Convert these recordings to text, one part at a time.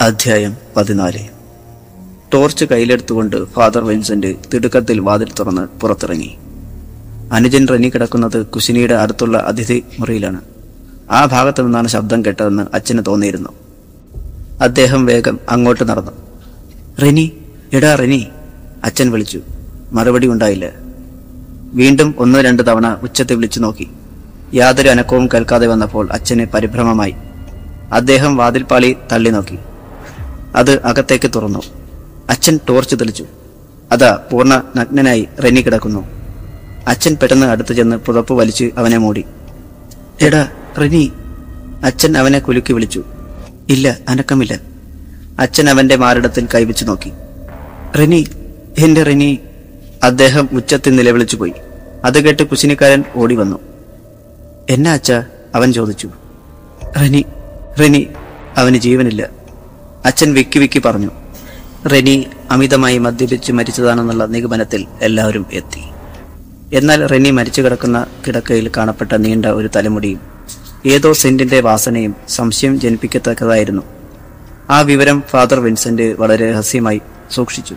അധ്യായം പതിനാല് torch കയ്യിലെടുത്തുകൊണ്ട് father Vincent തിടുക്കത്തിൽ വാതിൽ തുറന്ന് പുറത്തിറങ്ങി അനുജൻ റെനി കിടക്കുന്നത് കുശിനിയുടെ അടുത്തുള്ള അതിഥി മുറിയിലാണ് ആ ഭാഗത്തു നിന്നാണ് ശബ്ദം കേട്ടതെന്ന് അച്ഛന് തോന്നിയിരുന്നു അദ്ദേഹം വേഗം അങ്ങോട്ട് നടന്നു റെനി എടാ റെനി അച്ഛൻ വിളിച്ചു മറുപടി ഉണ്ടായില്ല വീണ്ടും ഒന്ന് രണ്ട് തവണ ഉച്ചത്തിൽ വിളിച്ചു നോക്കി യാതൊരു അനക്കവും കേൾക്കാതെ വന്നപ്പോൾ അച്ഛന് പരിഭ്രമമായി അദ്ദേഹം വാതിൽപ്പാളി തള്ളി നോക്കി അത് അകത്തേക്ക് തുറന്നു അച്ഛൻ ടോർച്ച് തെളിച്ചു അതാ പൂർണ്ണ നഗ്നനായി റെനി കിടക്കുന്നു അച്ഛൻ പെട്ടെന്ന് അടുത്ത് ചെന്ന് പുതപ്പ് വലിച്ച് അവനെ മൂടി എടാ റെനി അച്ഛൻ അവനെ കുലുക്കി വിളിച്ചു ഇല്ല അനക്കമില്ല അച്ഛൻ അവന്റെ മാറിടത്തിൽ കൈവച്ചു നോക്കി റെനി എന്റെ റെനി അദ്ദേഹം ഉച്ചത്തിൽ നിലവിളിച്ചു പോയി അത് കേട്ട് കുശിനിക്കാരൻ ഓടി വന്നു എന്നാ അച്ഛ അവൻ ചോദിച്ചു റെനി റെനി അവന് ജീവനില്ല അച്ഛൻ വിക്കി വിക്കി പറഞ്ഞു റെനി അമിതമായി മദ്യപിച്ച് മരിച്ചതാണെന്നുള്ള നിഗമനത്തിൽ എല്ലാവരും എത്തി എന്നാൽ റെനി മരിച്ചു കിടക്കുന്ന കിടക്കയിൽ കാണപ്പെട്ട നീണ്ട ഒരു തലമുടിയും ഏതോ സെന്റിന്റെ വാസനയും സംശയം ജനിപ്പിക്കത്തക്കതായിരുന്നു ആ വിവരം ഫാദർ വിൻസെന്റ് വളരെ രഹസ്യമായി സൂക്ഷിച്ചു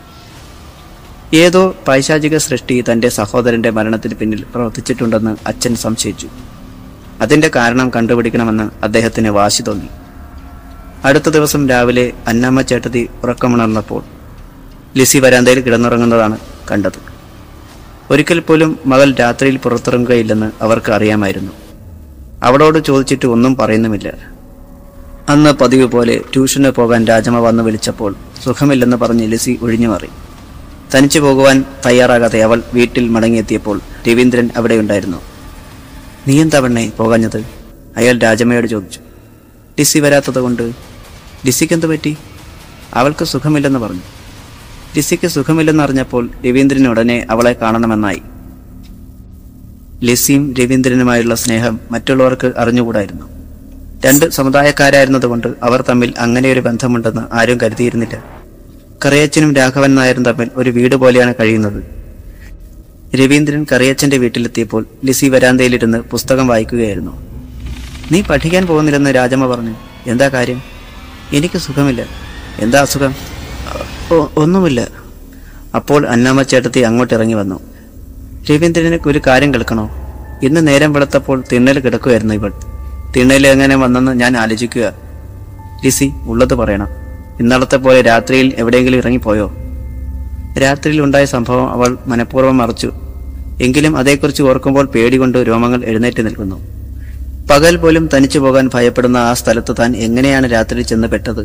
ഏതോ പൈശാചിക സൃഷ്ടി തന്റെ സഹോദരന്റെ മരണത്തിന് പിന്നിൽ പ്രവർത്തിച്ചിട്ടുണ്ടെന്ന് അച്ഛൻ സംശയിച്ചു അതിന്റെ കാരണം കണ്ടുപിടിക്കണമെന്ന് അദ്ദേഹത്തിന് വാശി തോന്നി അടുത്ത ദിവസം രാവിലെ അന്നമ്മ ചേട്ടത്തി ഉറക്കമുണർന്നപ്പോൾ ലിസി വരാന്തയിൽ കിടന്നുറങ്ങുന്നതാണ് കണ്ടത് ഒരിക്കൽ പോലും മകൾ രാത്രിയിൽ പുറത്തിറങ്ങുകയില്ലെന്ന് അവർക്ക് അറിയാമായിരുന്നു അവളോട് ചോദിച്ചിട്ട് ഒന്നും പറയുന്നുമില്ല അന്ന് പതിവ് പോലെ ട്യൂഷന് പോകാൻ രാജമ്മ വന്ന് വിളിച്ചപ്പോൾ സുഖമില്ലെന്ന് പറഞ്ഞ് ലിസി ഒഴിഞ്ഞു മാറി തനിച്ചു പോകുവാൻ തയ്യാറാകാതെ അവൾ വീട്ടിൽ മടങ്ങിയെത്തിയപ്പോൾ രവീന്ദ്രൻ അവിടെയുണ്ടായിരുന്നു നീ എന്താ പെണ്ണെ പോകാഞ്ഞത് അയാൾ രാജമ്മയോട് ചോദിച്ചു ലിസി വരാത്തത് കൊണ്ട് ലിസിക്ക് എന്ത് പറ്റി അവൾക്ക് സുഖമില്ലെന്ന് പറഞ്ഞു ലിസിക്ക് സുഖമില്ലെന്ന് അറിഞ്ഞപ്പോൾ രവീന്ദ്രൻ ഉടനെ അവളെ കാണണമെന്നായി ലിസിയും രവീന്ദ്രനുമായുള്ള സ്നേഹം മറ്റുള്ളവർക്ക് അറിഞ്ഞുകൂടായിരുന്നു രണ്ട് സമുദായക്കാരായിരുന്നതുകൊണ്ട് അവർ തമ്മിൽ അങ്ങനെയൊരു ബന്ധമുണ്ടെന്ന് ആരും കരുതിയിരുന്നില്ല കറിയച്ചനും രാഘവൻ നായരും തമ്മിൽ ഒരു വീട് പോലെയാണ് കഴിയുന്നത് രവീന്ദ്രൻ കറിയച്ചന്റെ വീട്ടിലെത്തിയപ്പോൾ ലിസി വരാന്തയിലിരുന്ന് പുസ്തകം വായിക്കുകയായിരുന്നു നീ പഠിക്കാൻ പോകുന്നില്ലെന്ന് രാജമ്മ പറഞ്ഞു എന്താ കാര്യം എനിക്ക് സുഖമില്ല എന്താ അസുഖം "ഒ- ഒന്നുമില്ല അപ്പോൾ അന്നാമ്മ ചേട്ടത്തി അങ്ങോട്ട് ഇറങ്ങി വന്നു രവീന്ദ്രന് ഒരു കാര്യം കേൾക്കണോ ഇന്ന് നേരം വെളുത്തപ്പോൾ തിണ്ണൽ കിടക്കുമായിരുന്നു ഇവൾ തിണ്ണയിൽ എങ്ങനെ വന്നെന്ന് ഞാൻ ആലോചിക്കുക ലിസി ഉള്ളത് പറയണം ഇന്നലത്തെ പോലെ രാത്രിയിൽ എവിടെയെങ്കിലും ഇറങ്ങിപ്പോയോ രാത്രിയിൽ ഉണ്ടായ സംഭവം അവൾ മനഃപൂർവ്വം മറച്ചു എങ്കിലും അതേക്കുറിച്ച് ഓർക്കുമ്പോൾ പേടി കൊണ്ട് രോമങ്ങൾ എഴുന്നേറ്റ് നിൽക്കുന്നു പകൽ പോലും തനിച്ചു പോകാൻ ഭയപ്പെടുന്ന ആ സ്ഥലത്ത് താൻ എങ്ങനെയാണ് രാത്രി ചെന്ന് പെട്ടത്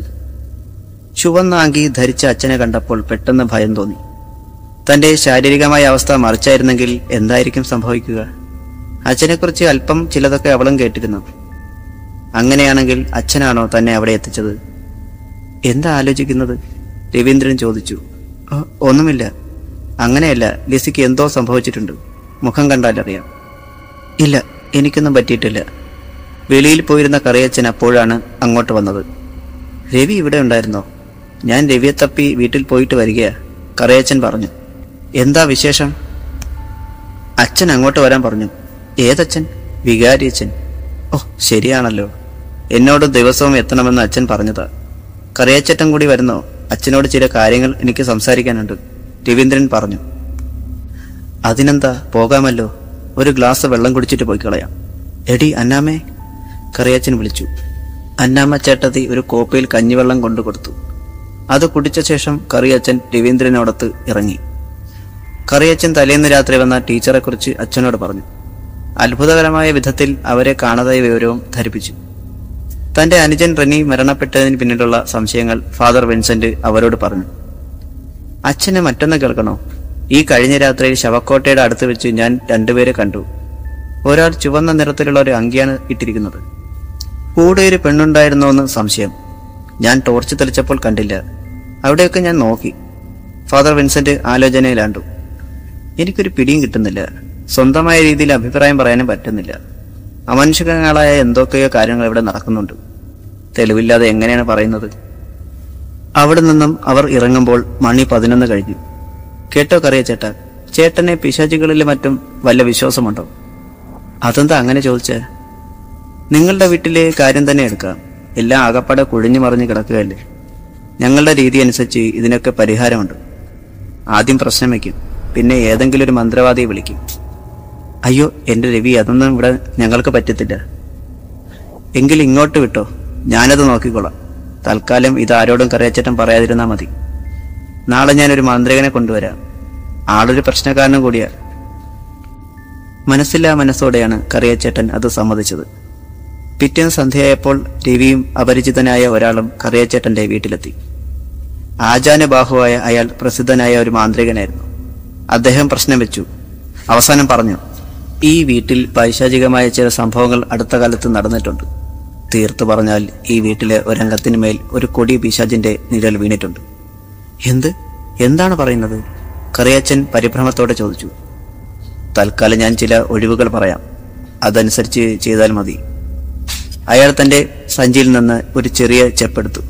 ചുവന്ന അങ്കി ധരിച്ച അച്ഛനെ കണ്ടപ്പോൾ പെട്ടെന്ന് ഭയം തോന്നി തന്റെ ശാരീരികമായ അവസ്ഥ മറിച്ചായിരുന്നെങ്കിൽ എന്തായിരിക്കും സംഭവിക്കുക അച്ഛനെക്കുറിച്ച് അല്പം ചിലതൊക്കെ അവളും കേട്ടിരുന്നു അങ്ങനെയാണെങ്കിൽ അച്ഛനാണോ തന്നെ അവിടെ എത്തിച്ചത് എന്താ ആലോചിക്കുന്നത് രവീന്ദ്രൻ ചോദിച്ചു "ഓ, ഒന്നുമില്ല അങ്ങനെയല്ല ലിസിക്ക് എന്തോ സംഭവിച്ചിട്ടുണ്ട് മുഖം കണ്ടാലറിയാം ഇല്ല എനിക്കൊന്നും പറ്റിയിട്ടില്ല വെളിയിൽ പോയിരുന്ന കറിയച്ചൻ അപ്പോഴാണ് അങ്ങോട്ട് വന്നത് രവി ഇവിടെ ഉണ്ടായിരുന്നോ ഞാൻ രവിയെ തപ്പി വീട്ടിൽ പോയിട്ട് വരികയാ കറിയച്ചൻ പറഞ്ഞു എന്താ വിശേഷം അച്ഛൻ അങ്ങോട്ട് വരാൻ പറഞ്ഞു ഏതച്ഛൻ വികാരി അച്ഛൻ ഓ ശരിയാണല്ലോ എന്നോട് ദിവസവും എത്തണമെന്ന് അച്ഛൻ പറഞ്ഞതാ കറിയച്ചട്ടം കൂടി വരുന്നോ അച്ഛനോട് ചില കാര്യങ്ങൾ എനിക്ക് സംസാരിക്കാനുണ്ട് രവീന്ദ്രൻ പറഞ്ഞു അതിനെന്താ പോകാമല്ലോ ഒരു ഗ്ലാസ് വെള്ളം കുടിച്ചിട്ട് പോയി കളയാം എടി അന്നാമേ കറിയച്ചൻ വിളിച്ചു അന്നാമ്മ ചേട്ടത്തി ഒരു കോപ്പയിൽ കഞ്ഞിവെള്ളം കൊണ്ടു കൊടുത്തു അത് കുടിച്ച ശേഷം കറിയച്ചൻ രവീന്ദ്രനോടത്ത് ഇറങ്ങി കറിയച്ചൻ തലേന്ന് രാത്രി വന്ന ടീച്ചറെക്കുറിച്ച് അച്ഛനോട് പറഞ്ഞു അത്ഭുതകരമായ വിധത്തിൽ അവരെ കാണാതായ വിവരവും ധരിപ്പിച്ചു തന്റെ അനുജൻ റെനി മരണപ്പെട്ടതിന് പിന്നിലുള്ള സംശയങ്ങൾ ഫാദർ വിൻസെന്റ് അവരോട് പറഞ്ഞു അച്ഛന് മറ്റൊന്ന് കേൾക്കണോ ഈ കഴിഞ്ഞ രാത്രിയിൽ ശവക്കോട്ടയുടെ അടുത്ത് വെച്ച് ഞാൻ രണ്ടുപേരെ കണ്ടു ഒരാൾ ചുവന്ന നിറത്തിലുള്ള ഒരു അങ്കിയാണ് ഇട്ടിരിക്കുന്നത് കൂടെ ഒരു പെണ്ണുണ്ടായിരുന്നോ എന്ന് സംശയം ഞാൻ ടോർച്ച് തെളിച്ചപ്പോൾ കണ്ടില്ല അവിടെയൊക്കെ ഞാൻ നോക്കി ഫാദർ വിൻസെന്റ് ആലോചനയിലാണ്ടു എനിക്കൊരു പിടിയും കിട്ടുന്നില്ല സ്വന്തമായ രീതിയിൽ അഭിപ്രായം പറയാനും പറ്റുന്നില്ല അമനുഷ്യങ്ങളായ എന്തൊക്കെയോ കാര്യങ്ങൾ ഇവിടെ നടക്കുന്നുണ്ട് തെളിവില്ലാതെ എങ്ങനെയാണ് പറയുന്നത് അവിടെ നിന്നും അവർ ഇറങ്ങുമ്പോൾ മണി പതിനൊന്ന് കഴിഞ്ഞു കേട്ടോ കറിയ ചേട്ടാ ചേട്ടനെ പിശാചികളിലും മറ്റും വല്ല വിശ്വാസമുണ്ടോ അതെന്താ അങ്ങനെ ചോദിച്ചേ നിങ്ങളുടെ വീട്ടിലെ കാര്യം തന്നെ എടുക്കാം എല്ലാം ആകപ്പാടെ കുഴിഞ്ഞു മറിഞ്ഞ് കിടക്കുകയല്ലേ ഞങ്ങളുടെ രീതി അനുസരിച്ച് ഇതിനൊക്കെ പരിഹാരമുണ്ട് ആദ്യം പ്രശ്നം വയ്ക്കും പിന്നെ ഏതെങ്കിലും ഒരു മന്ത്രവാദിയെ വിളിക്കും അയ്യോ എൻ്റെ രവി അതൊന്നും ഇവിടെ ഞങ്ങൾക്ക് പറ്റത്തില്ല എങ്കിൽ ഇങ്ങോട്ട് വിട്ടോ ഞാനത് നോക്കിക്കോളാം തൽക്കാലം ഇത് ആരോടും കറിയച്ചേട്ടൻ പറയാതിരുന്നാൽ മതി നാളെ ഞാനൊരു മാന്ത്രികനെ കൊണ്ടുവരാം ആളൊരു പ്രശ്നക്കാരനും കൂടിയാ മനസ്സില്ലാ മനസ്സോടെയാണ് കറിയച്ചേട്ടൻ അത് സമ്മതിച്ചത് പിറ്റേന്ന് സന്ധ്യയായപ്പോൾ രവിയും അപരിചിതനായ ഒരാളും കറിയച്ചേട്ടന്റെ വീട്ടിലെത്തി ആചാനബാഹുവായ അയാൾ പ്രസിദ്ധനായ ഒരു മാന്ത്രികനായിരുന്നു അദ്ദേഹം പ്രശ്നം വെച്ചു അവസാനം പറഞ്ഞു ഈ വീട്ടിൽ പൈശാചികമായ ചില സംഭവങ്ങൾ അടുത്ത കാലത്ത് നടന്നിട്ടുണ്ട് തീർത്തു പറഞ്ഞാൽ ഈ വീട്ടിലെ ഒരംഗത്തിന് മേൽ ഒരു കൊടിയ പിശാചിന്റെ നിഴൽ വീണിട്ടുണ്ട് എന്ത് എന്താണ് പറയുന്നത് കറിയച്ചൻ പരിഭ്രമത്തോടെ ചോദിച്ചു തൽക്കാലം ഞാൻ ചില ഒഴിവുകൾ പറയാം അതനുസരിച്ച് ചെയ്താൽ മതി അയാൾ തന്റെ സഞ്ചിയിൽ നിന്ന് ഒരു ചെറിയ ചെപ്പെടുത്തു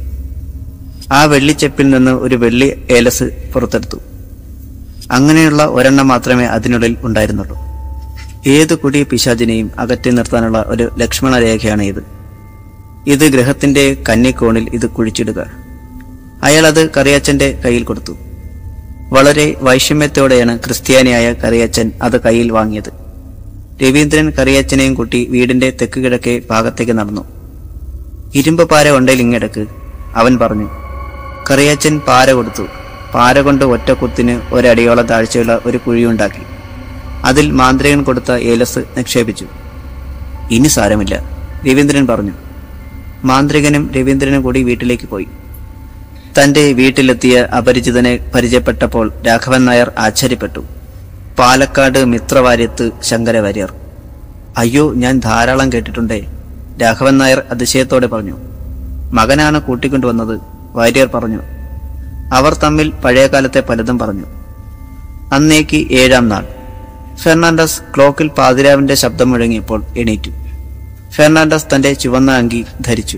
ആ വെള്ളിച്ചെപ്പിൽ നിന്ന് ഒരു വെള്ളി ഏലസ് പുറത്തെടുത്തു അങ്ങനെയുള്ള ഒരെണ്ണം മാത്രമേ അതിനുള്ളിൽ ഉണ്ടായിരുന്നുള്ളൂ ഏത് കൊടിയ പിശാചിനെയും അകറ്റി നിർത്താനുള്ള ഒരു ലക്ഷ്മണ രേഖയാണ് ഇത് ഇത് ഗ്രഹത്തിന്റെ കന്നിക്കോണിൽ ഇത് കുഴിച്ചിടുക അയാൾ അത് കറിയച്ചന്റെ കയ്യിൽ കൊടുത്തു വളരെ വൈഷമ്യത്തോടെയാണ് ക്രിസ്ത്യാനിയായ കറിയച്ചൻ അത് കയ്യിൽ വാങ്ങിയത് രവീന്ദ്രൻ കറിയച്ചനെയും കൂട്ടി വീടിന്റെ തെക്ക് കിഴക്കേ ഭാഗത്തേക്ക് നടന്നു ഇരുമ്പ് പാര ഉണ്ടേൽ ഇങ്ങെടുക്ക് അവൻ പറഞ്ഞു കറിയച്ചൻ പാര കൊടുത്തു പാര കൊണ്ട് ഒറ്റക്കുത്തിന് ഒരടിയോളം താഴ്ചയുള്ള ഒരു കുഴിയുണ്ടാക്കി അതിൽ മാന്ത്രികൻ കൊടുത്ത ഏലസ് നിക്ഷേപിച്ചു ഇനി സാരമില്ല രവീന്ദ്രൻ പറഞ്ഞു മാന്ത്രികനും രവീന്ദ്രനും കൂടി വീട്ടിലേക്ക് പോയി തന്റെ വീട്ടിലെത്തിയ അപരിചിതനെ പരിചയപ്പെട്ടപ്പോൾ രാഘവൻ നായർ ആശ്ചര്യപ്പെട്ടു പാലക്കാട് മിത്രവാര്യത്ത് ശങ്കരവാര്യർ അയ്യോ ഞാൻ ധാരാളം കേട്ടിട്ടുണ്ടേ രാഘവൻ നായർ അതിശയത്തോടെ പറഞ്ഞു മകനാണ് കൂട്ടിക്കൊണ്ടുവന്നത് വാര്യർ പറഞ്ഞു അവർ തമ്മിൽ പഴയകാലത്തെ പലതും പറഞ്ഞു അന്നേക്ക് ഏഴാം നാൾ ഫെർണാണ്ടസ് ക്ലോക്കിൽ പാതിരാവിന്റെ ശബ്ദം മുഴങ്ങിയപ്പോൾ എണീറ്റു ഫെർണാണ്ടസ് തന്റെ ചുവന്ന അങ്കി ധരിച്ചു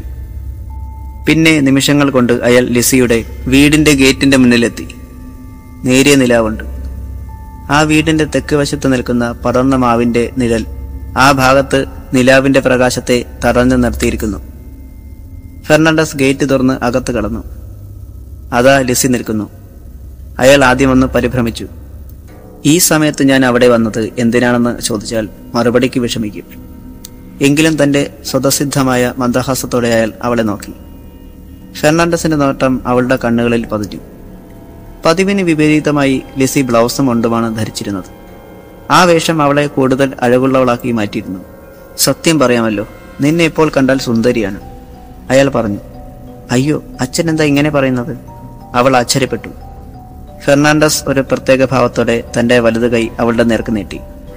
പിന്നെ നിമിഷങ്ങൾ കൊണ്ട് അയാൾ ലിസിയുടെ വീടിന്റെ ഗേറ്റിന്റെ മുന്നിലെത്തി നേരിയ നിലാവുണ്ട് ആ വീടിന്റെ തെക്ക് വശത്ത് നിൽക്കുന്ന പടർന്ന മാവിന്റെ നിഴൽ ആ ഭാഗത്ത് നിലാവിന്റെ പ്രകാശത്തെ തടഞ്ഞു നിർത്തിയിരിക്കുന്നു ഫെർണാണ്ടസ് ഗേറ്റ് തുറന്ന് അകത്ത് കടന്നു അതാ ലിസി നിൽക്കുന്നു അയാൾ ആദ്യം ഒന്ന് പരിഭ്രമിച്ചു ഈ സമയത്ത് ഞാൻ അവിടെ വന്നത് എന്തിനാണെന്ന് ചോദിച്ചാൽ മറുപടിക്ക് വിഷമിക്കും എങ്കിലും തന്റെ സ്വതസിദ്ധമായ മന്ദഹാസത്തോടെ അയാൾ അവളെ നോക്കി ഫെർണാണ്ടസിന്റെ നോട്ടം അവളുടെ കണ്ണുകളിൽ പതിഞ്ഞു പതിവിന് വിപരീതമായി ലിസി ബ്ലൗസും മുണ്ടുമാണ് ധരിച്ചിരുന്നത് ആ വേഷം അവളെ കൂടുതൽ അഴകുള്ളവളാക്കി മാറ്റിയിരുന്നു സത്യം പറയാമല്ലോ നിന്നെ ഇപ്പോൾ കണ്ടാൽ സുന്ദരിയാണ് അയാൾ പറഞ്ഞു അയ്യോ അച്ഛൻ എന്താ ഇങ്ങനെ പറയുന്നത് അവൾ ആശ്ചര്യപ്പെട്ടു ഫെർണാണ്ടസ് ഒരു പ്രത്യേക ഭാവത്തോടെ തന്റെ വലതു കൈ അവളുടെ നേർക്ക് നീട്ടി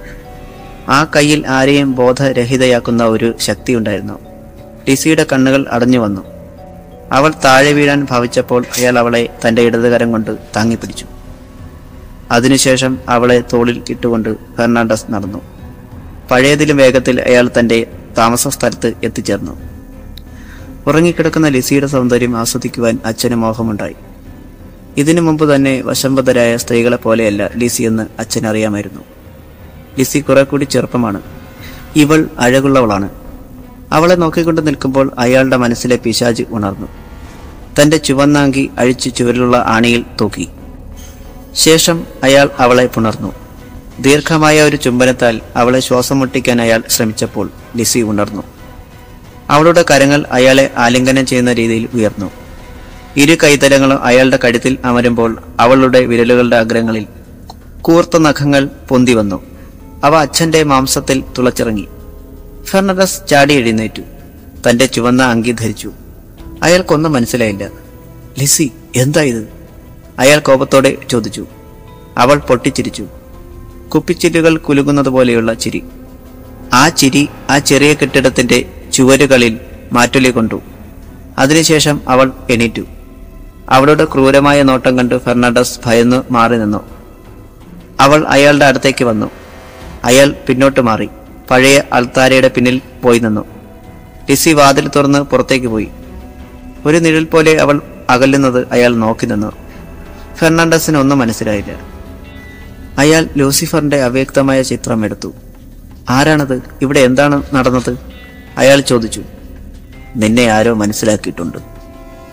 ആ കൈയിൽ ആരെയും ബോധരഹിതയാക്കുന്ന ഒരു ശക്തി ഉണ്ടായിരുന്നു ലിസിയുടെ കണ്ണുകൾ അടഞ്ഞു വന്നു അവൾ താഴെ വീഴാൻ ഭാവിച്ചപ്പോൾ അയാൾ അവളെ തന്റെ ഇടതുകരം കൊണ്ട് താങ്ങിപ്പിടിച്ചു അതിനുശേഷം അവളെ തോളിൽ ഇട്ടുകൊണ്ട് ഫെർണാണ്ടസ് നടന്നു പഴയതിലും വേഗത്തിൽ അയാൾ തന്റെ താമസ സ്ഥലത്ത് എത്തിച്ചേർന്നു ഉറങ്ങിക്കിടക്കുന്ന ലിസിയുടെ സൗന്ദര്യം ആസ്വദിക്കുവാൻ അച്ഛന് മോഹമുണ്ടായി ഇതിനു മുമ്പ് തന്നെ വശംവതരായ സ്ത്രീകളെ പോലെയല്ല ലിസി എന്ന് അച്ഛൻ അറിയാമായിരുന്നു ലിസി കുറെ കൂടി ചെറുപ്പമാണ് ഇവൾ അഴകുള്ളവളാണ് അവളെ നോക്കിക്കൊണ്ട് നിൽക്കുമ്പോൾ അയാളുടെ മനസ്സിലെ പിശാജ് ഉണർന്നു തന്റെ ചുവന്നാങ്കി അഴിച്ച് ചുവരിലുള്ള ആണിയിൽ തൂക്കി ശേഷം അയാൾ അവളെ പുണർന്നു ദീർഘമായ ഒരു ചുംബനത്താൽ അവളെ ശ്വാസം മുട്ടിക്കാൻ അയാൾ ശ്രമിച്ചപ്പോൾ ലിസി ഉണർന്നു അവളുടെ കരങ്ങൾ അയാളെ ആലിംഗനം ചെയ്യുന്ന രീതിയിൽ ഉയർന്നു ഇരു കൈതലങ്ങളും അയാളുടെ കഴുത്തിൽ അമരുമ്പോൾ അവളുടെ വിരലുകളുടെ അഗ്രങ്ങളിൽ കൂർത്ത നഖങ്ങൾ പൊന്തി വന്നു അവ അച്ഛന്റെ മാംസത്തിൽ തുളച്ചിറങ്ങി ഫെർണഡസ് ചാടി എഴുന്നേറ്റു തന്റെ ചുവന്ന അങ്കി ധരിച്ചു അയാൾക്കൊന്നും മനസ്സിലായില്ല ലിസി എന്താ ഇത് അയാൾ കോപത്തോടെ ചോദിച്ചു അവൾ പൊട്ടിച്ചിരിച്ചു കുപ്പിച്ചില്ലുകൾ കുലുങ്ങുന്നത് പോലെയുള്ള ചിരി ആ ചിരി ആ ചെറിയ കെട്ടിടത്തിന്റെ ചുവരുകളിൽ മാറ്റൊലി കൊണ്ടു അതിനുശേഷം അവൾ എണീറ്റു അവളുടെ ക്രൂരമായ നോട്ടം കണ്ട് ഫെർണാണ്ടസ് ഭയന്നു മാറി നിന്നു അവൾ അയാളുടെ അടുത്തേക്ക് വന്നു അയാൾ പിന്നോട്ട് മാറി പഴയ അൾത്താരയുടെ പിന്നിൽ പോയി നിന്നു ലിസി വാതിൽ തുറന്ന് പുറത്തേക്ക് പോയി ഒരു നിഴൽ പോലെ അവൾ അകലുന്നത് അയാൾ നോക്കി നിന്നു ഫെർണാണ്ടസിന് ഒന്നും മനസ്സിലായില്ല അയാൾ ലൂസിഫറിന്റെ അവ്യക്തമായ ചിത്രം എടുത്തു ആരാണത് ഇവിടെ എന്താണ് നടന്നത് അയാൾ ചോദിച്ചു നിന്നെ ആരോ മനസ്സിലാക്കിയിട്ടുണ്ട്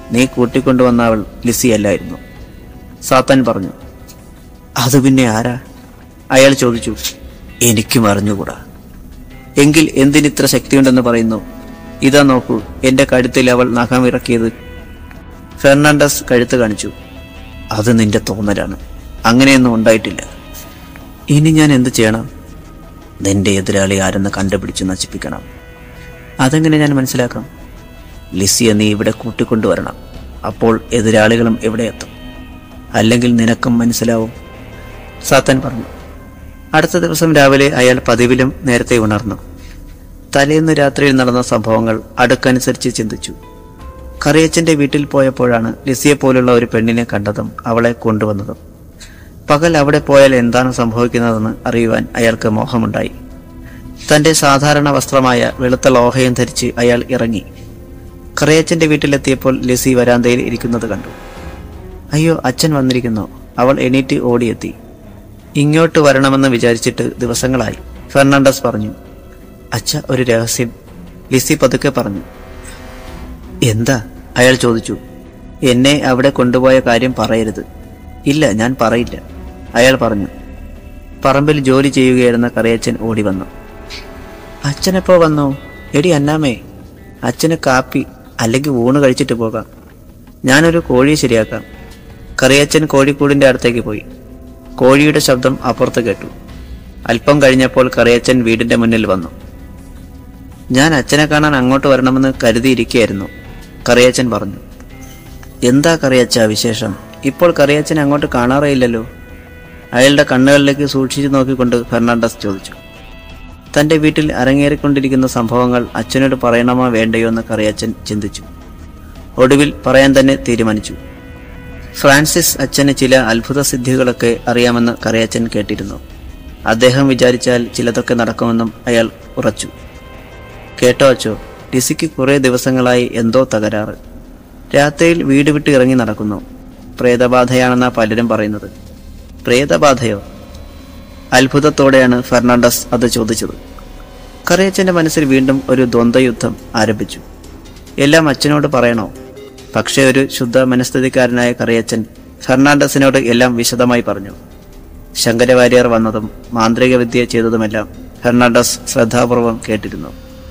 നീ കൂട്ടിക്കൊണ്ടുവന്ന അവൾ ലിസി അല്ലായിരുന്നു സാത്താൻ പറഞ്ഞു അത് പിന്നെ ആരാ അയാൾ ചോദിച്ചു എനിക്കും അറിഞ്ഞുകൂടാ എങ്കിൽ എന്തിനിത്ര ശക്തിയുണ്ടെന്ന് പറയുന്നു ഇതാ നോക്കൂ എന്റെ കഴുത്തിൽ അവൾ നഖമിറക്കിയത് ഫെർണാണ്ടസ് കഴുത്ത് കാണിച്ചു അത് നിന്റെ തോന്നലാണ് അങ്ങനെയൊന്നും ഉണ്ടായിട്ടില്ല ഇനി ഞാൻ എന്ത് ചെയ്യണം നിന്റെ എതിരാളി ആരെന്ന് കണ്ടുപിടിച്ച് നശിപ്പിക്കണം അതെങ്ങനെ ഞാൻ മനസ്സിലാക്കാം ലിസിയെ നീ ഇവിടെ കൂട്ടിക്കൊണ്ടുവരണം അപ്പോൾ എതിരാളികളും ഇവിടെ എത്തും അല്ലെങ്കിൽ നിനക്കും മനസ്സിലാവും സാത്താൻ പറഞ്ഞു അടുത്ത ദിവസം രാവിലെ അയാൾ പതിവിലും നേരത്തെ ഉണർന്നു തലേന്ന് രാത്രിയിൽ നടന്ന സംഭവങ്ങൾ അടുക്കനുസരിച്ച് ചിന്തിച്ചു കറിയച്ചന്റെ വീട്ടിൽ പോയപ്പോഴാണ് ലിസിയെ പോലുള്ള ഒരു പെണ്ണിനെ കണ്ടതും അവളെ കൊണ്ടുവന്നതും പകൽ അവിടെ പോയാൽ എന്താണ് സംഭവിക്കുന്നതെന്ന് അറിയുവാൻ അയാൾക്ക് മോഹമുണ്ടായി തന്റെ സാധാരണ വസ്ത്രമായ വെളുത്ത ലോഹയും ധരിച്ച് അയാൾ ഇറങ്ങി കറിയച്ചന്റെ വീട്ടിലെത്തിയപ്പോൾ ലിസി വരാന്തയിൽ ഇരിക്കുന്നത് കണ്ടു അയ്യോ അച്ഛൻ വന്നിരിക്കുന്നു അവൾ എണീറ്റ് ഓടിയെത്തി ഇങ്ങോട്ട് വരണമെന്ന് വിചാരിച്ചിട്ട് ദിവസങ്ങളായി ഫെർണാണ്ടസ് പറഞ്ഞു അച്ഛ ഒരു രഹസ്യം ലിസി പതുക്കെ പറഞ്ഞു എന്താ അയാൾ ചോദിച്ചു എന്നെ അവിടെ കൊണ്ടുപോയ കാര്യം പറയരുത് ഇല്ല ഞാൻ പറയില്ല അയാൾ പറഞ്ഞു പറമ്പിൽ ജോലി ചെയ്യുകയായിരുന്ന കറിയച്ചൻ ഓടി വന്നു അച്ഛനെപ്പോ വന്നു എടി അന്നാമേ അച്ഛന് കാപ്പി അല്ലെങ്കിൽ ഊണ് കഴിച്ചിട്ട് പോകാം ഞാനൊരു കോഴിയെ ശരിയാക്കാം കറിയച്ചൻ കോഴിക്കൂടിന്റെ അടുത്തേക്ക് പോയി കോഴിയുടെ ശബ്ദം അപ്പുറത്ത് കേട്ടു അല്പം കഴിഞ്ഞപ്പോൾ കറിയച്ചൻ വീടിന്റെ മുന്നിൽ വന്നു ഞാൻ അച്ഛനെ കാണാൻ അങ്ങോട്ട് വരണമെന്ന് കരുതിയിരിക്കുകയായിരുന്നു കറിയച്ചൻ പറഞ്ഞു എന്താ കറിയച്ച വിശേഷം ഇപ്പോൾ കറിയച്ചനെ അങ്ങോട്ട് കാണാറേയില്ലല്ലോ അയാളുടെ കണ്ണുകളിലേക്ക് സൂക്ഷിച്ചു നോക്കിക്കൊണ്ട് ഫെർണാണ്ടസ് ചോദിച്ചു തന്റെ വീട്ടിൽ അരങ്ങേറിക്കൊണ്ടിരിക്കുന്ന സംഭവങ്ങൾ അച്ഛനോട് പറയണമോ വേണ്ടയോ എന്ന് കറിയച്ചൻ ചിന്തിച്ചു ഒടുവിൽ പറയാൻ തന്നെ തീരുമാനിച്ചു ഫ്രാൻസിസ് അച്ഛന് ചില അത്ഭുത സിദ്ധികളൊക്കെ അറിയാമെന്ന് കറിയച്ചൻ കേട്ടിരുന്നു അദ്ദേഹം വിചാരിച്ചാൽ ചിലതൊക്കെ നടക്കുമെന്നും അയാൾ ഉറച്ചു കേട്ടോ അച്ചോ ലിസിക്ക് കുറേ ദിവസങ്ങളായി എന്തോ തകരാറ് രാത്രിയിൽ വീട് വിട്ട് ഇറങ്ങി നടക്കുന്നു പ്രേതബാധയാണെന്നാ പലരും പറയുന്നത് പ്രേതബാധയോ അത്ഭുതത്തോടെയാണ് ഫെർണാണ്ടസ് അത് ചോദിച്ചത് കറിയച്ചന്റെ മനസ്സിൽ വീണ്ടും ഒരു ദ്വന്ദ്വയുദ്ധം ആരംഭിച്ചു എല്ലാം അച്ഛനോട് പറയണോ പക്ഷേ ഒരു ശുദ്ധ മനസ്ഥിതിക്കാരനായ കറിയച്ചൻ ഫെർണാണ്ടസിനോട് എല്ലാം വിശദമായി പറഞ്ഞു ശങ്കരവാര്യർ വന്നതും മാന്ത്രിക വിദ്യ ചെയ്തതുമെല്ലാം ഫെർണാണ്ടസ് ശ്രദ്ധാപൂർവം കേട്ടിരുന്നു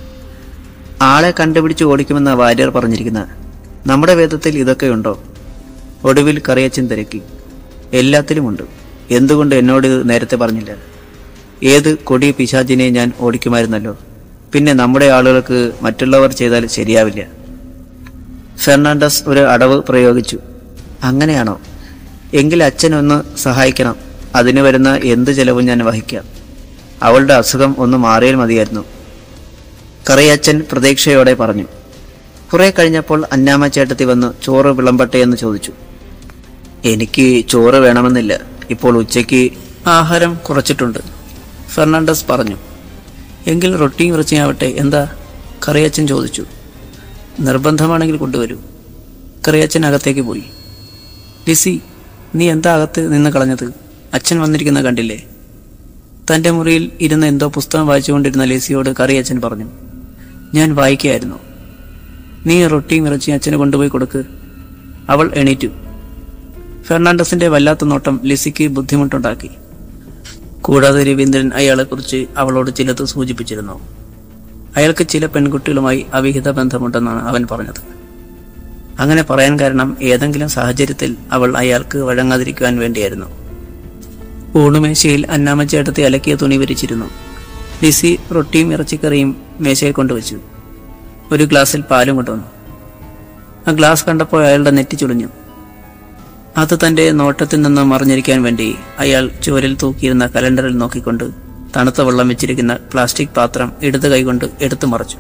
ആളെ കണ്ടുപിടിച്ച് ഓടിക്കുമെന്ന വാര്യർ പറഞ്ഞിരിക്കുന്ന നമ്മുടെ വേദത്തിൽ ഇതൊക്കെയുണ്ടോ ഒടുവിൽ കറിയച്ചൻ തിരക്കി എല്ലാത്തിലുമുണ്ട് എന്തുകൊണ്ട് എന്നോട് ഇത് നേരത്തെ പറഞ്ഞില്ല ഏത് കൊടിയ പിശാചിനെ ഞാൻ ഓടിക്കുമായിരുന്നല്ലോ പിന്നെ നമ്മുടെ ആളുകൾക്ക് മറ്റുള്ളവർ ചെയ്താൽ ശരിയാവില്ല ഫെർണാണ്ടസ് ഒരു അടവ് പ്രയോഗിച്ചു അങ്ങനെയാണോ എങ്കിൽ അച്ഛൻ ഒന്ന് സഹായിക്കണം അതിന് വരുന്ന എന്ത് ചെലവും ഞാൻ വഹിക്കാം അവളുടെ അസുഖം ഒന്ന് മാറിയാൽ മതിയായിരുന്നു കറിയച്ചൻ പ്രതീക്ഷയോടെ പറഞ്ഞു കുറെ കഴിഞ്ഞപ്പോൾ അന്നാമ്മ ചേട്ടത്തി വന്ന് ചോറ് വിളമ്പട്ടെ എന്ന് ചോദിച്ചു എനിക്ക് ചോറ് വേണമെന്നില്ല ഇപ്പോൾ ഉച്ചയ്ക്ക് ആഹാരം കുറച്ചിട്ടുണ്ട് ഫെർണാണ്ടസ് പറഞ്ഞു എങ്കിൽ റൊട്ടിയും ഇറച്ചിയാവട്ടെ എന്താ കറിയച്ചൻ ചോദിച്ചു നിർബന്ധമാണെങ്കിൽ കൊണ്ടുവരൂ കറിയച്ചൻ അകത്തേക്ക് പോയി ലിസി നീ എന്താ അകത്ത് നിന്ന് കളഞ്ഞത് അച്ഛൻ വന്നിരിക്കുന്ന കണ്ടില്ലേ തന്റെ മുറിയിൽ ഇരുന്ന് എന്തോ പുസ്തകം വായിച്ചുകൊണ്ടിരുന്ന ലിസിയോട് കറിയച്ചൻ പറഞ്ഞു ഞാൻ വായിക്കുകയായിരുന്നു നീ റൊട്ടിയും ഇറച്ചിയും അച്ഛന് കൊണ്ടുപോയി കൊടുക്ക് അവൾ എണീറ്റു ഫെർണാണ്ടസിന്റെ വല്ലാത്ത നോട്ടം ലിസിക്ക് ബുദ്ധിമുട്ടുണ്ടാക്കി കൂടാതെ രവീന്ദ്രൻ അയാളെക്കുറിച്ച് അവളോട് ചിലത് സൂചിപ്പിച്ചിരുന്നു അയാൾക്ക് ചില പെൺകുട്ടികളുമായി അവിഹിത ബന്ധമുണ്ടെന്നാണ് അവൻ പറഞ്ഞത് അങ്ങനെ പറയാൻ കാരണം ഏതെങ്കിലും സാഹചര്യത്തിൽ അവൾ അയാൾക്ക് വഴങ്ങാതിരിക്കുവാൻ വേണ്ടിയായിരുന്നു ഊണുമേശയിൽ അന്നാമ്മച്ചേട്ടത്തെ അലക്കിയ തുണി വിരിച്ചിരുന്നു ലിസി റൊട്ടിയും ഇറച്ചിക്കറിയും മേശയിൽ കൊണ്ടുവച്ചു ഒരു ഗ്ലാസ്സിൽ പാലും കൊണ്ടുവന്നു ആ ഗ്ലാസ് കണ്ടപ്പോൾ അയാളുടെ നെറ്റി ചുളിഞ്ഞു അത് തന്റെ നോട്ടത്തിൽ നിന്ന് മറിഞ്ഞിരിക്കാൻ വേണ്ടി അയാൾ ചുവരിൽ തൂക്കിയിരുന്ന കലണ്ടറിൽ നോക്കിക്കൊണ്ട് തണുത്ത വെള്ളം വെച്ചിരിക്കുന്ന പ്ലാസ്റ്റിക് പാത്രം ഇടത് കൈകൊണ്ട് എടുത്തു മറച്ചു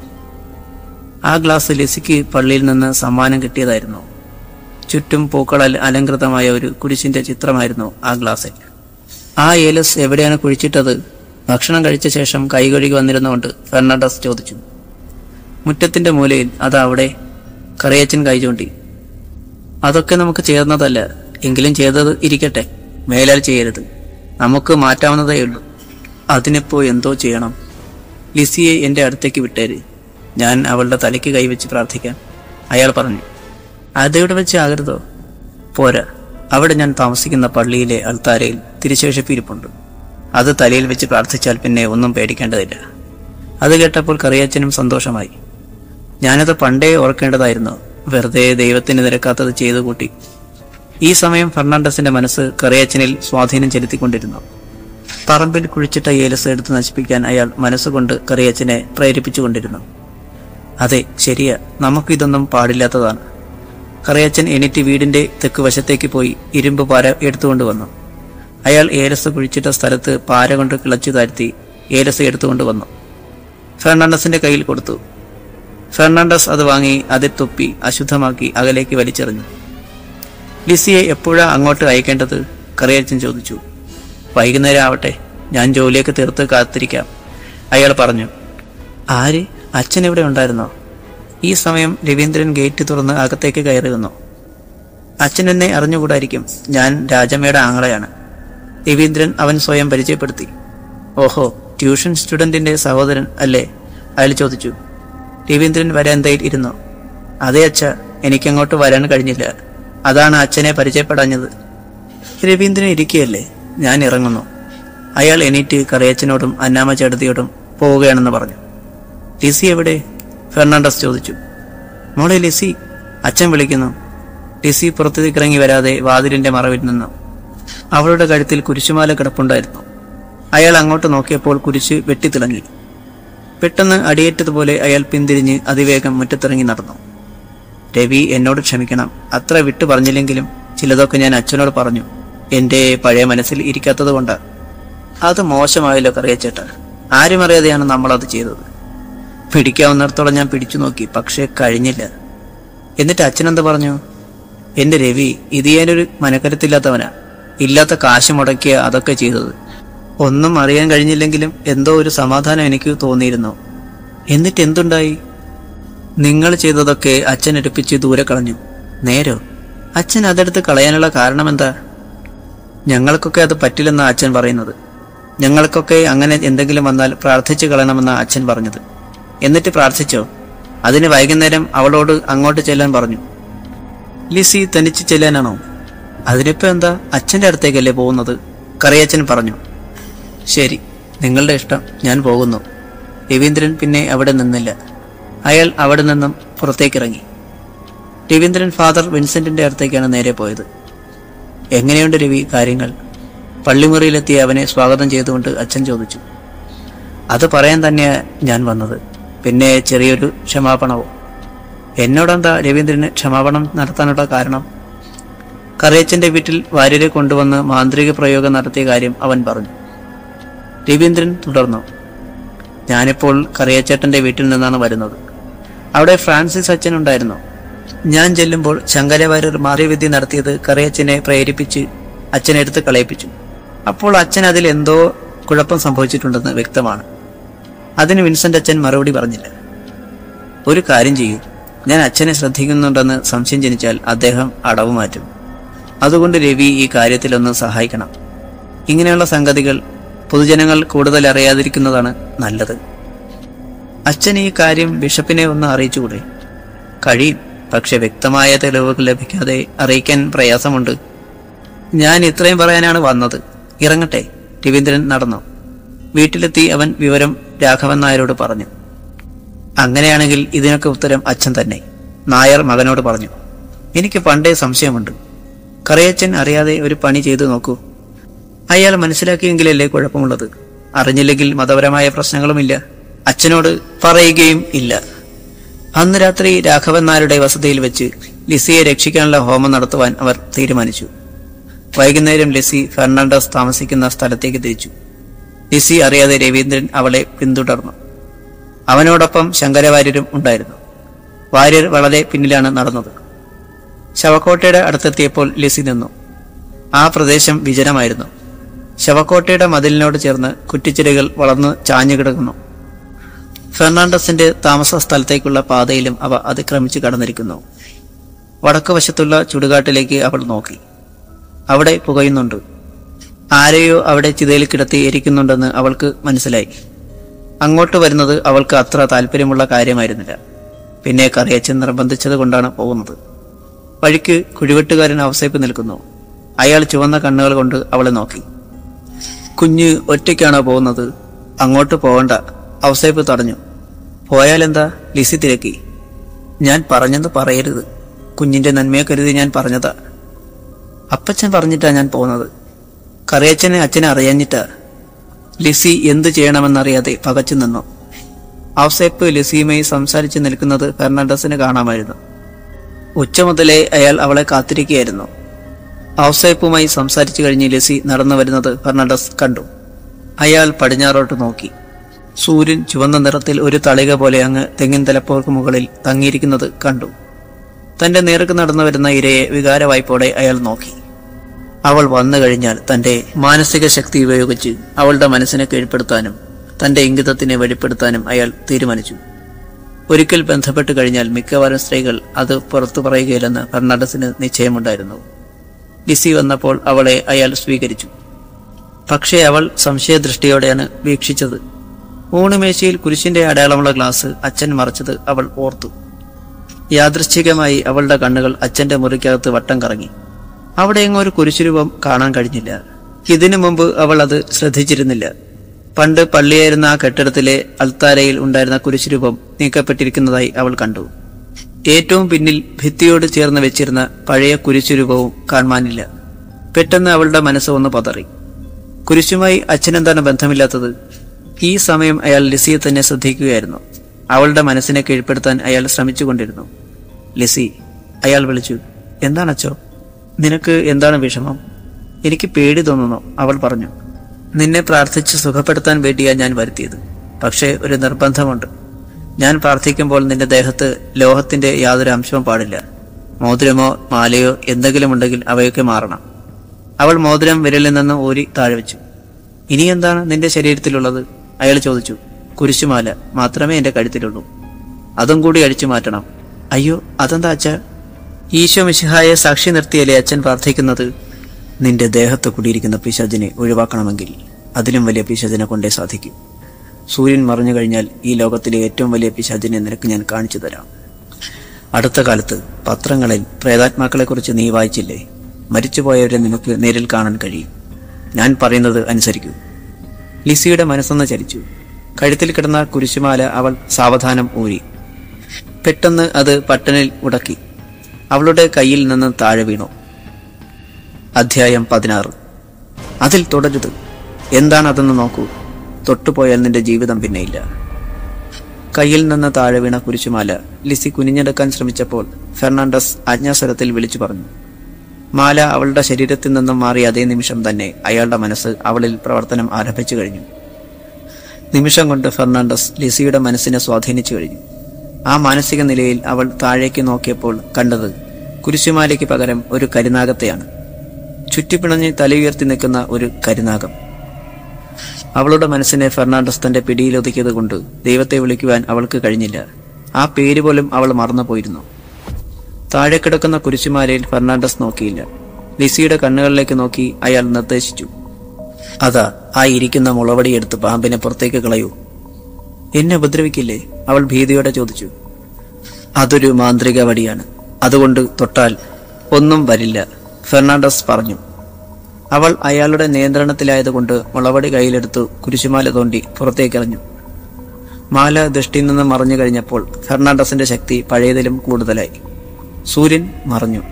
ആ ഗ്ലാസ് ലിസിക്ക് പള്ളിയിൽ നിന്ന് സമ്മാനം കിട്ടിയതായിരുന്നു ചുറ്റും പൂക്കളാൽ അലങ്കൃതമായ ഒരു കുരിശിന്റെ ചിത്രമായിരുന്നു ആ ഗ്ലാസ്സിൽ ആ ഏലസ് എവിടെയാണ് കുഴിച്ചിട്ടത് ഭക്ഷണം കഴിച്ച ശേഷം കൈ കഴുകി വന്നിരുന്നുകൊണ്ട് ഫെർണാണ്ടസ് ചോദിച്ചു മുറ്റത്തിന്റെ മൂലയിൽ അത് അവിടെ കറിയച്ചൻ കൈ ചൂണ്ടി അതൊക്കെ നമുക്ക് ചേർന്നതല്ല എങ്കിലും ചെയ്തത് ഇരിക്കട്ടെ മേലാൽ ചെയ്യരുത് നമുക്ക് മാറ്റാവുന്നതേ ഉള്ളൂ അതിനിപ്പോ എന്തോ ചെയ്യണം ലിസിയെ എന്റെ അടുത്തേക്ക് വിട്ടേര് ഞാൻ അവളുടെ തലയ്ക്ക് കൈവച്ച് പ്രാർത്ഥിക്കാം അയാൾ പറഞ്ഞു അതിവിടെ വെച്ച് ആകരുതോ പോരാ അവിടെ ഞാൻ താമസിക്കുന്ന പള്ളിയിലെ അൾത്താരയിൽ തിരുശേഷിപ്പിരിപ്പുണ്ട് അത് തലയിൽ വെച്ച് പ്രാർത്ഥിച്ചാൽ പിന്നെ ഒന്നും പേടിക്കേണ്ടതില്ല അത് കേട്ടപ്പോൾ കറിയാച്ചനും സന്തോഷമായി ഞാനത് പണ്ടേ ഓർക്കേണ്ടതായിരുന്നു വെറുതെ ദൈവത്തിന് നിരക്കാത്തത് ചെയ്തു കൂട്ടി ഈ സമയം ഫെർണാണ്ടസിന്റെ മനസ്സ് കറിയാച്ചനിൽ സ്വാധീനം ചെലുത്തിക്കൊണ്ടിരുന്നു പറമ്പിൽ കുഴിച്ചിട്ട ഏലസ് എടുത്ത് നശിപ്പിക്കാൻ അയാൾ മനസ്സുകൊണ്ട് കറിയാച്ചനെ പ്രേരിപ്പിച്ചുകൊണ്ടിരുന്നു അതെ ശരിയാ നമുക്കിതൊന്നും പാടില്ലാത്തതാണ് കറിയാച്ചൻ എണീറ്റ് വീടിന്റെ തെക്ക് വശത്തേക്ക് പോയി ഇരുമ്പ് പാര എടുത്തുകൊണ്ട് വന്നു അയാൾ ഏലസ് കുഴിച്ചിട്ട സ്ഥലത്ത് പാര കൊണ്ട് കിളച്ചു താഴ്ത്തി ഏലസ് എടുത്തുകൊണ്ട് വന്നു ഫെർണാണ്ടസിന്റെ കയ്യിൽ കൊടുത്തു ഫെർണാണ്ടസ് അത് വാങ്ങി അതിൽ തുപ്പി അശുദ്ധമാക്കി അകലേക്ക് വലിച്ചെറിഞ്ഞു ലിസിയെ എപ്പോഴാ അങ്ങോട്ട് അയക്കേണ്ടത് കറിയച്ചൻ ചോദിച്ചു വൈകുന്നേരം ആവട്ടെ ഞാൻ ജോലിയൊക്കെ തീർത്ത് കാത്തിരിക്കാം അയാൾ പറഞ്ഞു ആര് അച്ഛൻ ഇവിടെ ഉണ്ടായിരുന്നോ ഈ സമയം രവീന്ദ്രൻ ഗേറ്റ് തുറന്ന് അകത്തേക്ക് കയറി വന്നു അച്ഛൻ എന്നെ അറിഞ്ഞുകൂടായിരിക്കും ഞാൻ രാജമ്മയുടെ ആങ്ങളെയാണ് രവീന്ദ്രൻ അവൻ സ്വയം പരിചയപ്പെടുത്തി ഓഹോ ട്യൂഷൻ സ്റ്റുഡന്റിന്റെ സഹോദരൻ അല്ലേ അയാൾ ചോദിച്ചു രവീന്ദ്രൻ വരാന്തയിൽ ഇരുന്നു അതെ അച്ഛ എനിക്കങ്ങോട്ട് വരാൻ കഴിഞ്ഞില്ല അതാണ് അച്ഛനെ പരിചയപ്പെടാഞ്ഞത് രവീന്ദ്രൻ ഇരിക്കുകയല്ലേ ഞാൻ ഇറങ്ങുന്നു അയാൾ എണീറ്റ് കറിയച്ചനോടും അന്നാമ ചേട്ടത്തിയോടും പോവുകയാണെന്ന് പറഞ്ഞു ലിസി എവിടെ ഫെർണാണ്ടസ് ചോദിച്ചു മോളെ ലിസി അച്ഛൻ വിളിക്കുന്നു ലിസി പുറത്തേക്ക് ഇറങ്ങി വരാതെ വാതിലിന്റെ മറവിൽ നിന്നു അവളുടെ കഴുത്തിൽ കുരിശുമാല കിടപ്പുണ്ടായിരുന്നു അയാൾ അങ്ങോട്ട് നോക്കിയപ്പോൾ കുരിശ് വെട്ടിത്തിളങ്ങി പെട്ടെന്ന് അടിയേറ്റതുപോലെ അയാൾ പിന്തിരിഞ്ഞ് അതിവേഗം മുറ്റത്തിറങ്ങി നടന്നു രവി എന്നോട് ക്ഷമിക്കണം അത്ര വിട്ടു പറഞ്ഞില്ലെങ്കിലും ചിലതൊക്കെ ഞാൻ അച്ഛനോട് പറഞ്ഞു എന്റെ പഴയ മനസ്സിൽ ഇരിക്കാത്തത് കൊണ്ട് അത് മോശമായല്ലോ കറിയച്ചേട്ട ആരും അറിയാതെയാണ് നമ്മൾ അത് ചെയ്തത് പിടിക്കാവുന്നിടത്തോളം ഞാൻ പിടിച്ചു നോക്കി പക്ഷേ കഴിഞ്ഞില്ല എന്നിട്ട് അച്ഛനെന്ത് പറഞ്ഞു എന്റെ രവി ഇത് ഞാനൊരു മനക്കരുത്തില്ലാത്തവനാ ഇല്ലാത്ത കാശ് മുടക്കിയ അതൊക്കെ ചെയ്തത് ഒന്നും അറിയാൻ കഴിഞ്ഞില്ലെങ്കിലും എന്തോ ഒരു സമാധാനം എനിക്ക് തോന്നിയിരുന്നു എന്നിട്ട് എന്തുണ്ടായി നിങ്ങൾ ചെയ്തതൊക്കെ അച്ഛൻ എടുപ്പിച്ച് ദൂരെ കളഞ്ഞു നേരോ അച്ഛൻ അതെടുത്ത് കളയാനുള്ള കാരണം എന്താ ഞങ്ങൾക്കൊക്കെ അത് പറ്റില്ലെന്നാ അച്ഛൻ പറയുന്നത് ഞങ്ങൾക്കൊക്കെ അങ്ങനെ എന്തെങ്കിലും വന്നാൽ പ്രാർത്ഥിച്ചു കളയണമെന്നാ അച്ഛൻ പറഞ്ഞത് എന്നിട്ട് പ്രാർത്ഥിച്ചോ അതിന് വൈകുന്നേരം അവളോട് അങ്ങോട്ട് ചെല്ലാൻ പറഞ്ഞു ലിസി തനിച്ച് ചെല്ലാനാണോ അതിനിപ്പോ എന്താ അച്ഛന്റെ അടുത്തേക്കല്ലേ പോകുന്നത് കറിയച്ഛൻ പറഞ്ഞു ശരി നിങ്ങളുടെ ഇഷ്ടം ഞാൻ പോകുന്നു രവീന്ദ്രൻ പിന്നെ അവിടെ നിന്നില്ല അയാൾ അവിടെ നിന്നും പുറത്തേക്കിറങ്ങി രവീന്ദ്രൻ ഫാദർ വിൻസെന്റിന്റെ അടുത്തേക്കാണ് നേരെ പോയത് എങ്ങനെയുണ്ട് രവി കാര്യങ്ങൾ പള്ളിമുറിയിലെത്തിയ അവനെ സ്വാഗതം ചെയ്തുകൊണ്ട് അച്ഛൻ ചോദിച്ചു അത് പറയാൻ തന്നെയാ ഞാൻ വന്നത് പിന്നെ ചെറിയൊരു ക്ഷമാപണവും എന്നോടെന്താ രവീന്ദ്രന് ക്ഷമാപണം നടത്താനുള്ള കാരണം കറിയച്ചന്റെ വീട്ടിൽ വാര്യരെ കൊണ്ടുവന്ന് മാന്ത്രിക പ്രയോഗം നടത്തിയ കാര്യം അവൻ പറഞ്ഞു രവീന്ദ്രൻ തുടർന്നു ഞാനിപ്പോൾ കറിയച്ചേട്ടന്റെ വീട്ടിൽ നിന്നാണ് വരുന്നത് അവിടെ ഫ്രാൻസിസ് അച്ഛൻ ഉണ്ടായിരുന്നു ഞാൻ ചെല്ലുമ്പോൾ ശങ്കരവാര്യർ മാറിവിദ്യ നടത്തിയത് കറിയച്ചനെ പ്രേരിപ്പിച്ച് അച്ഛനെ എടുത്ത് കളയിപ്പിച്ചു അപ്പോൾ അച്ഛൻ അതിൽ എന്തോ കുഴപ്പം സംഭവിച്ചിട്ടുണ്ടെന്ന് വ്യക്തമാണ് അതിന് വിൻസെന്റ് അച്ഛൻ മറുപടി പറഞ്ഞില്ല ഒരു കാര്യം ചെയ്യൂ ഞാൻ അച്ഛനെ ശ്രദ്ധിക്കുന്നുണ്ടെന്ന് സംശയം ജനിച്ചാൽ അദ്ദേഹം അടവ് മാറ്റും അതുകൊണ്ട് രവി ഈ കാര്യത്തിലൊന്ന് സഹായിക്കണം ഇങ്ങനെയുള്ള സംഗതികൾ പൊതുജനങ്ങൾ കൂടുതൽ അറിയാതിരിക്കുന്നതാണ് നല്ലത് അച്ഛൻ ഈ കാര്യം ബിഷപ്പിനെ ഒന്ന് അറിയിച്ചുകൂടെ കഴിയും പക്ഷെ വ്യക്തമായ തെളിവുകൾ ലഭിക്കാതെ അറിയിക്കാൻ പ്രയാസമുണ്ട് ഞാൻ ഇത്രയും പറയാനാണ് വന്നത് ഇറങ്ങട്ടെ രവീന്ദ്രൻ നടന്നു വീട്ടിലെത്തി അവൻ വിവരം രാഘവൻ നായരോട് പറഞ്ഞു അങ്ങനെയാണെങ്കിൽ ഇതിനൊക്കെ ഉത്തരം അച്ഛൻ തന്നെ നായർ മകനോട് പറഞ്ഞു എനിക്ക് പണ്ടേ സംശയമുണ്ട് കറിയച്ചൻ അറിയാതെ ഒരു പണി ചെയ്തു നോക്കൂ അയാൾ മനസ്സിലാക്കിയെങ്കിലല്ലേ കുഴപ്പമുള്ളത് അറിഞ്ഞില്ലെങ്കിൽ മതപരമായ പ്രശ്നങ്ങളുമില്ല അച്ഛനോട് പറയുകയും ഇല്ല അന്ന് രാത്രി രാഘവൻ നായരുടെ വസതിയിൽ വെച്ച് ലിസിയെ രക്ഷിക്കാനുള്ള ഹോമം നടത്തുവാൻ അവർ തീരുമാനിച്ചു വൈകുന്നേരം ലിസി ഫെർണാണ്ടസ് താമസിക്കുന്ന സ്ഥലത്തേക്ക് തിരിച്ചു ലിസി അറിയാതെ രവീന്ദ്രൻ അവളെ പിന്തുടർന്നു അവനോടൊപ്പം ശങ്കരവാര്യരും ഉണ്ടായിരുന്നു വാര്യർ വളരെ പിന്നിലാണ് നടന്നത് ശവക്കോട്ടയുടെ അടുത്തെത്തിയപ്പോൾ ലിസി നിന്നു ആ പ്രദേശം വിജനമായിരുന്നു ശവക്കോട്ടയുടെ മതിലിനോട് ചേർന്ന് കുറ്റിച്ചിരകൾ വളർന്നു ചാഞ്ഞു കിടക്കുന്നു ഫെർണാണ്ടസിന്റെ താമസ സ്ഥലത്തേക്കുള്ള പാതയിലും അവ അതിക്രമിച്ച് കടന്നിരിക്കുന്നു വടക്കുവശത്തുള്ള ചുടുകാട്ടിലേക്ക് അവൾ നോക്കി അവിടെ പുകയുന്നുണ്ട് ആരെയോ അവിടെ ചിതയിൽ കിടത്തി എരിക്കുന്നുണ്ടെന്ന് അവൾക്ക് മനസ്സിലായി അങ്ങോട്ട് വരുന്നത് അവൾക്ക് അത്ര താല്പര്യമുള്ള കാര്യമായിരുന്നില്ല പിന്നെ കറിയച്ചൻ നിർബന്ധിച്ചത് കൊണ്ടാണ് പോകുന്നത് വഴിക്ക് കുഴിവെട്ടുകാരൻ ഔസേപ്പ് നിൽക്കുന്നു അയാൾ ചുവന്ന കണ്ണുകൾ കൊണ്ട് അവളെ നോക്കി കുഞ്ഞ് ഒറ്റയ്ക്കാണോ പോകുന്നത് അങ്ങോട്ട് പോകണ്ട ഔസേപ്പ് തടഞ്ഞു പോയാലെന്താ ലിസി തിരക്കി ഞാൻ പറഞ്ഞെന്ന് പറയരുത് കുഞ്ഞിന്റെ നന്മയെ കരുതി ഞാൻ പറഞ്ഞതാ അപ്പച്ചൻ പറഞ്ഞിട്ടാ ഞാൻ പോകുന്നത് കറിയച്ചനെ അച്ഛനെ അറിയാഞ്ഞിട്ടാ ലിസി എന്തു ചെയ്യണമെന്നറിയാതെ പകച്ചു നിന്നു ഔസേപ്പ് ലിസിയുമായി സംസാരിച്ച് നിൽക്കുന്നത് ഫെർണാണ്ടസിന് കാണാമായിരുന്നു ഉച്ച മുതലേ അയാൾ അവളെ കാത്തിരിക്കുകയായിരുന്നു ഔസേപ്പുമായി സംസാരിച്ചു കഴിഞ്ഞ് ലിസി നടന്നു വരുന്നത് ഫെർണാണ്ടസ് കണ്ടു അയാൾ പടിഞ്ഞാറോട്ട് നോക്കി സൂര്യൻ ചുവന്ന നിറത്തിൽ ഒരു തളിക പോലെ അങ്ങ് തെങ്ങിൻ തലപ്പോർക്ക് മുകളിൽ തങ്ങിയിരിക്കുന്നത് കണ്ടു തന്റെ നേർക്ക് നടന്നു വരുന്ന ഇരയെ വികാരവായ്പോടെ അയാൾ നോക്കി അവൾ വന്നു കഴിഞ്ഞാൽ തന്റെ മാനസിക ശക്തി ഉപയോഗിച്ച് അവളുടെ മനസ്സിനെ കീഴ്പ്പെടുത്താനും തന്റെ ഇംഗിതത്തിനെ വെളിപ്പെടുത്താനും അയാൾ തീരുമാനിച്ചു ഒരിക്കൽ ബന്ധപ്പെട്ട് കഴിഞ്ഞാൽ മിക്കവാറും സ്ത്രീകൾ അത് പുറത്തു പറയുകയില്ലെന്ന് ഫെർണാണ്ടസിന് നിശ്ചയമുണ്ടായിരുന്നു ലിസി വന്നപ്പോൾ അവളെ അയാൾ സ്വീകരിച്ചു പക്ഷേ അവൾ സംശയദൃഷ്ടിയോടെയാണ് വീക്ഷിച്ചത് ഊണുമേശയിൽ കുരിശിന്റെ അടയാളമുള്ള ഗ്ലാസ് അച്ഛൻ മറച്ചത് അവൾ ഓർത്തു യാദൃശ്ചികമായി അവളുടെ കണ്ണുകൾ അച്ഛന്റെ മുറിക്കകത്ത് വട്ടം കറങ്ങി അവിടെ എങ്ങും ഒരു കുരിശുരൂപം കാണാൻ കഴിഞ്ഞില്ല ഇതിനു മുമ്പ് അവൾ അത് ശ്രദ്ധിച്ചിരുന്നില്ല പണ്ട് പള്ളിയായിരുന്ന ആ കെട്ടിടത്തിലെ അൽത്താരയിൽ ഉണ്ടായിരുന്ന കുരിശുരൂപം നീക്കപ്പെട്ടിരിക്കുന്നതായി അവൾ കണ്ടു ഏറ്റവും പിന്നിൽ ഭിത്തിയോട് ചേർന്ന് വെച്ചിരുന്ന പഴയ കുരിശുരൂപവും കാണാനില്ല പെട്ടെന്ന് അവളുടെ മനസ്സ് ഒന്ന് പതറി കുരിശുമായി അച്ഛനെന്താണ് ബന്ധമില്ലാത്തത് ഈ സമയം അയാൾ ലിസിയെ തന്നെ ശ്രദ്ധിക്കുകയായിരുന്നു അവളുടെ മനസ്സിനെ കീഴ്പ്പെടുത്താൻ അയാൾ ശ്രമിച്ചുകൊണ്ടിരുന്നു ലിസി അയാൾ വിളിച്ചു എന്താണ് അച്ചോ നിനക്ക് എന്താണ് വിഷമം എനിക്ക് പേടി തോന്നുന്നു അവൾ പറഞ്ഞു നിന്നെ പ്രാർത്ഥിച്ച് സുഖപ്പെടുത്താൻ വേണ്ടിയാ ഞാൻ വരുത്തിയത് പക്ഷേ ഒരു നിർബന്ധമുണ്ട് ഞാൻ പ്രാർത്ഥിക്കുമ്പോൾ നിന്റെ ദേഹത്ത് ലോഹത്തിന്റെ യാതൊരു അംശവും പാടില്ല മോതിരമോ മാലയോ എന്തെങ്കിലും ഉണ്ടെങ്കിൽ അവയൊക്കെ മാറണം അവൾ മോതിരം വിരലിൽ നിന്ന് ഊരി താഴെ വെച്ചു ഇനി എന്താണ് നിന്റെ ശരീരത്തിലുള്ളത് അയാൾ ചോദിച്ചു കുരിശുമാല മാത്രമേ എന്റെ കഴുത്തിലുള്ളൂ അതും കൂടി അഴിച്ചു മാറ്റണം അയ്യോ അതെന്താ അച്ഛ ഈശോ മിശിഹായെ സാക്ഷി നിർത്തിയല്ലേ അച്ഛൻ പ്രാർത്ഥിക്കുന്നത് നിന്റെ ദേഹത്ത് കുടിയിരിക്കുന്ന പിശാചിനെ ഒഴിവാക്കണമെങ്കിൽ അതിലും വലിയ പിശാചിനെ കൊണ്ടേ സാധിക്കും സൂര്യൻ മറഞ്ഞു കഴിഞ്ഞാൽ ഈ ലോകത്തിലെ ഏറ്റവും വലിയ പിശാചിനെ നിനക്ക് ഞാൻ കാണിച്ചു തരാം അടുത്ത കാലത്ത് പത്രങ്ങളിൽ പ്രേതാത്മാക്കളെക്കുറിച്ച് നീ വായിച്ചില്ലേ മരിച്ചുപോയവരെ നിനക്ക് നേരിൽ കാണാൻ കഴിയും ഞാൻ പറയുന്നത് അനുസരിക്കൂ ലിസിയുടെ മനസ്സൊന്ന് ചലിച്ചു കഴുത്തിൽ കിടന്ന കുരിശുമാല അവൾ സാവധാനം ഊരി പെട്ടെന്ന് അത് പട്ടനിൽ ഉടക്കി അവളുടെ കയ്യിൽ നിന്ന് താഴെ വീണു അധ്യായം പതിനാറ് അതിൽ തുടരുത് എന്താണതെന്ന് നോക്കൂ തൊട്ടുപോയാൽ നിന്റെ ജീവിതം പിന്നെയില്ല കയ്യിൽ നിന്ന് താഴെ വീണ കുരിശുമാല ലിസി കുനിഞ്ഞെടുക്കാൻ ശ്രമിച്ചപ്പോൾ ഫെർണാണ്ടസ് ആജ്ഞാസ്വരത്തിൽ വിളിച്ചു പറഞ്ഞു മാല അവളുടെ ശരീരത്തിൽ നിന്നും മാറിയ അതേ നിമിഷം തന്നെ അയാളുടെ മനസ്സ് അവളിൽ പ്രവർത്തനം ആരംഭിച്ചു കഴിഞ്ഞു നിമിഷം കൊണ്ട് ഫെർണാണ്ടസ് ലിസിയുടെ മനസ്സിനെ സ്വാധീനിച്ചു കഴിഞ്ഞു ആ മാനസിക നിലയിൽ അവൾ താഴേക്ക് നോക്കിയപ്പോൾ കണ്ടത് കുരിശുമാലയ്ക്ക് പകരം ഒരു കരിനാഗത്തെയാണ് ചുറ്റിപ്പിണഞ്ഞ് തലയുയർത്തി നിൽക്കുന്ന ഒരു കരിനാഗം അവളുടെ മനസ്സിനെ ഫെർണാണ്ടസ് തന്റെ പിടിയിലൊതുക്കിയത് കൊണ്ട് ദൈവത്തെ വിളിക്കുവാൻ അവൾക്ക് കഴിഞ്ഞില്ല ആ പേര് പോലും അവൾ മറന്നുപോയിരുന്നു താഴെ കിടക്കുന്ന കുരിശുമാലയിൽ ഫെർണാണ്ടസ് നോക്കിയില്ല ലിസിയുടെ കണ്ണുകളിലേക്ക് നോക്കി അയാൾ നിർദ്ദേശിച്ചു അതാ ആ ഇരിക്കുന്ന മുളവടിയെടുത്ത് പാമ്പിനെ പുറത്തേക്ക് കളയൂ എന്നെ ഉപദ്രവിക്കില്ലേ അവൾ ഭീതിയോടെ ചോദിച്ചു അതൊരു മാന്ത്രിക വടിയാണ് അതുകൊണ്ട് തൊട്ടാൽ ഒന്നും വരില്ല ഫെർണാണ്ടസ് പറഞ്ഞു അവൾ അയാളുടെ നിയന്ത്രണത്തിലായതുകൊണ്ട് മുളവടി കയ്യിലെടുത്തു കുരിശുമാല തോണ്ടി പുറത്തേക്കെറിഞ്ഞു മാല ദൃഷ്ടിയിൽ നിന്ന് മറഞ്ഞു കഴിഞ്ഞപ്പോൾ ഫെർണാണ്ടസിന്റെ ശക്തി പഴയതിലും കൂടുതലായി സൂര്യൻ മറഞ്ഞു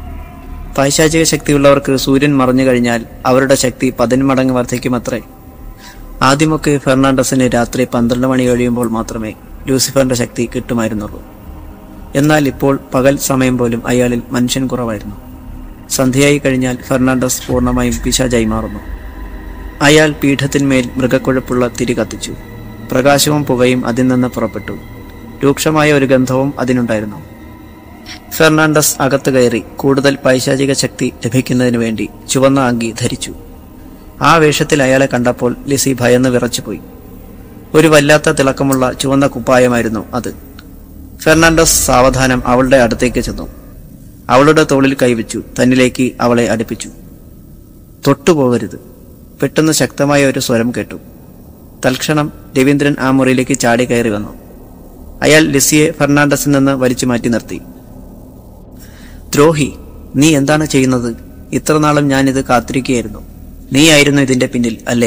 പൈശാചിക ശക്തിയുള്ളവർക്ക് സൂര്യൻ മറഞ്ഞു കഴിഞ്ഞാൽ അവരുടെ ശക്തി പതിന്മടങ്ങ് വർദ്ധിക്കുമത്രേ ആദ്യമൊക്കെ ഫെർണാണ്ടസിന് രാത്രി പന്ത്രണ്ട് മണി കഴിയുമ്പോൾ മാത്രമേ ലൂസിഫറിന്റെ ശക്തി കിട്ടുമായിരുന്നുള്ളൂ എന്നാൽ ഇപ്പോൾ പകൽ സമയം പോലും അയാളിൽ മനുഷ്യൻ കുറവായിരുന്നു സന്ധ്യയായി കഴിഞ്ഞാൽ ഫെർണാണ്ടസ് പൂർണ്ണമായും പിശാചായി മാറുന്നു അയാൾ പീഠത്തിന്മേൽ മൃഗക്കുഴപ്പുള്ള തിരി കത്തിച്ചു പ്രകാശവും പുകയും അതിൽ നിന്ന് പുറപ്പെട്ടു രൂക്ഷമായ ഒരു ഗന്ധവും അതിനുണ്ടായിരുന്നു ഫെർണാണ്ടസ് അകത്ത് കയറി കൂടുതൽ പൈശാചിക ശക്തി ലഭിക്കുന്നതിനു വേണ്ടി ചുവന്ന അങ്കി ധരിച്ചു ആ വേഷത്തിൽ അയാളെ കണ്ടപ്പോൾ ലിസി ഭയന്ന് വിറച്ചുപോയി ഒരു വല്ലാത്ത തിളക്കമുള്ള ചുവന്ന കുപ്പായമായിരുന്നു അത് ഫെർണാണ്ടസ് സാവധാനം അവളുടെ അടുത്തേക്ക് ചെന്നു അവളുടെ തോളിൽ കൈവച്ചു തന്നിലേക്ക് അവളെ അടുപ്പിച്ചു തൊട്ടുപോകരുത് പെട്ടെന്ന് ശക്തമായ ഒരു സ്വരം കേട്ടു തൽക്ഷണം രവീന്ദ്രൻ ആ മുറിയിലേക്ക് ചാടി കയറി വന്നു അയാൾ ലിസിയെ ഫെർണാണ്ടസിൽ നിന്ന് വലിച്ചു മാറ്റി നിർത്തി ദ്രോഹി നീ എന്താണ് ചെയ്യുന്നത് ഇത്ര നാളും ഞാനിത് കാത്തിരിക്കുകയായിരുന്നു നീയായിരുന്നു ഇതിന്റെ പിന്നിൽ അല്ലേ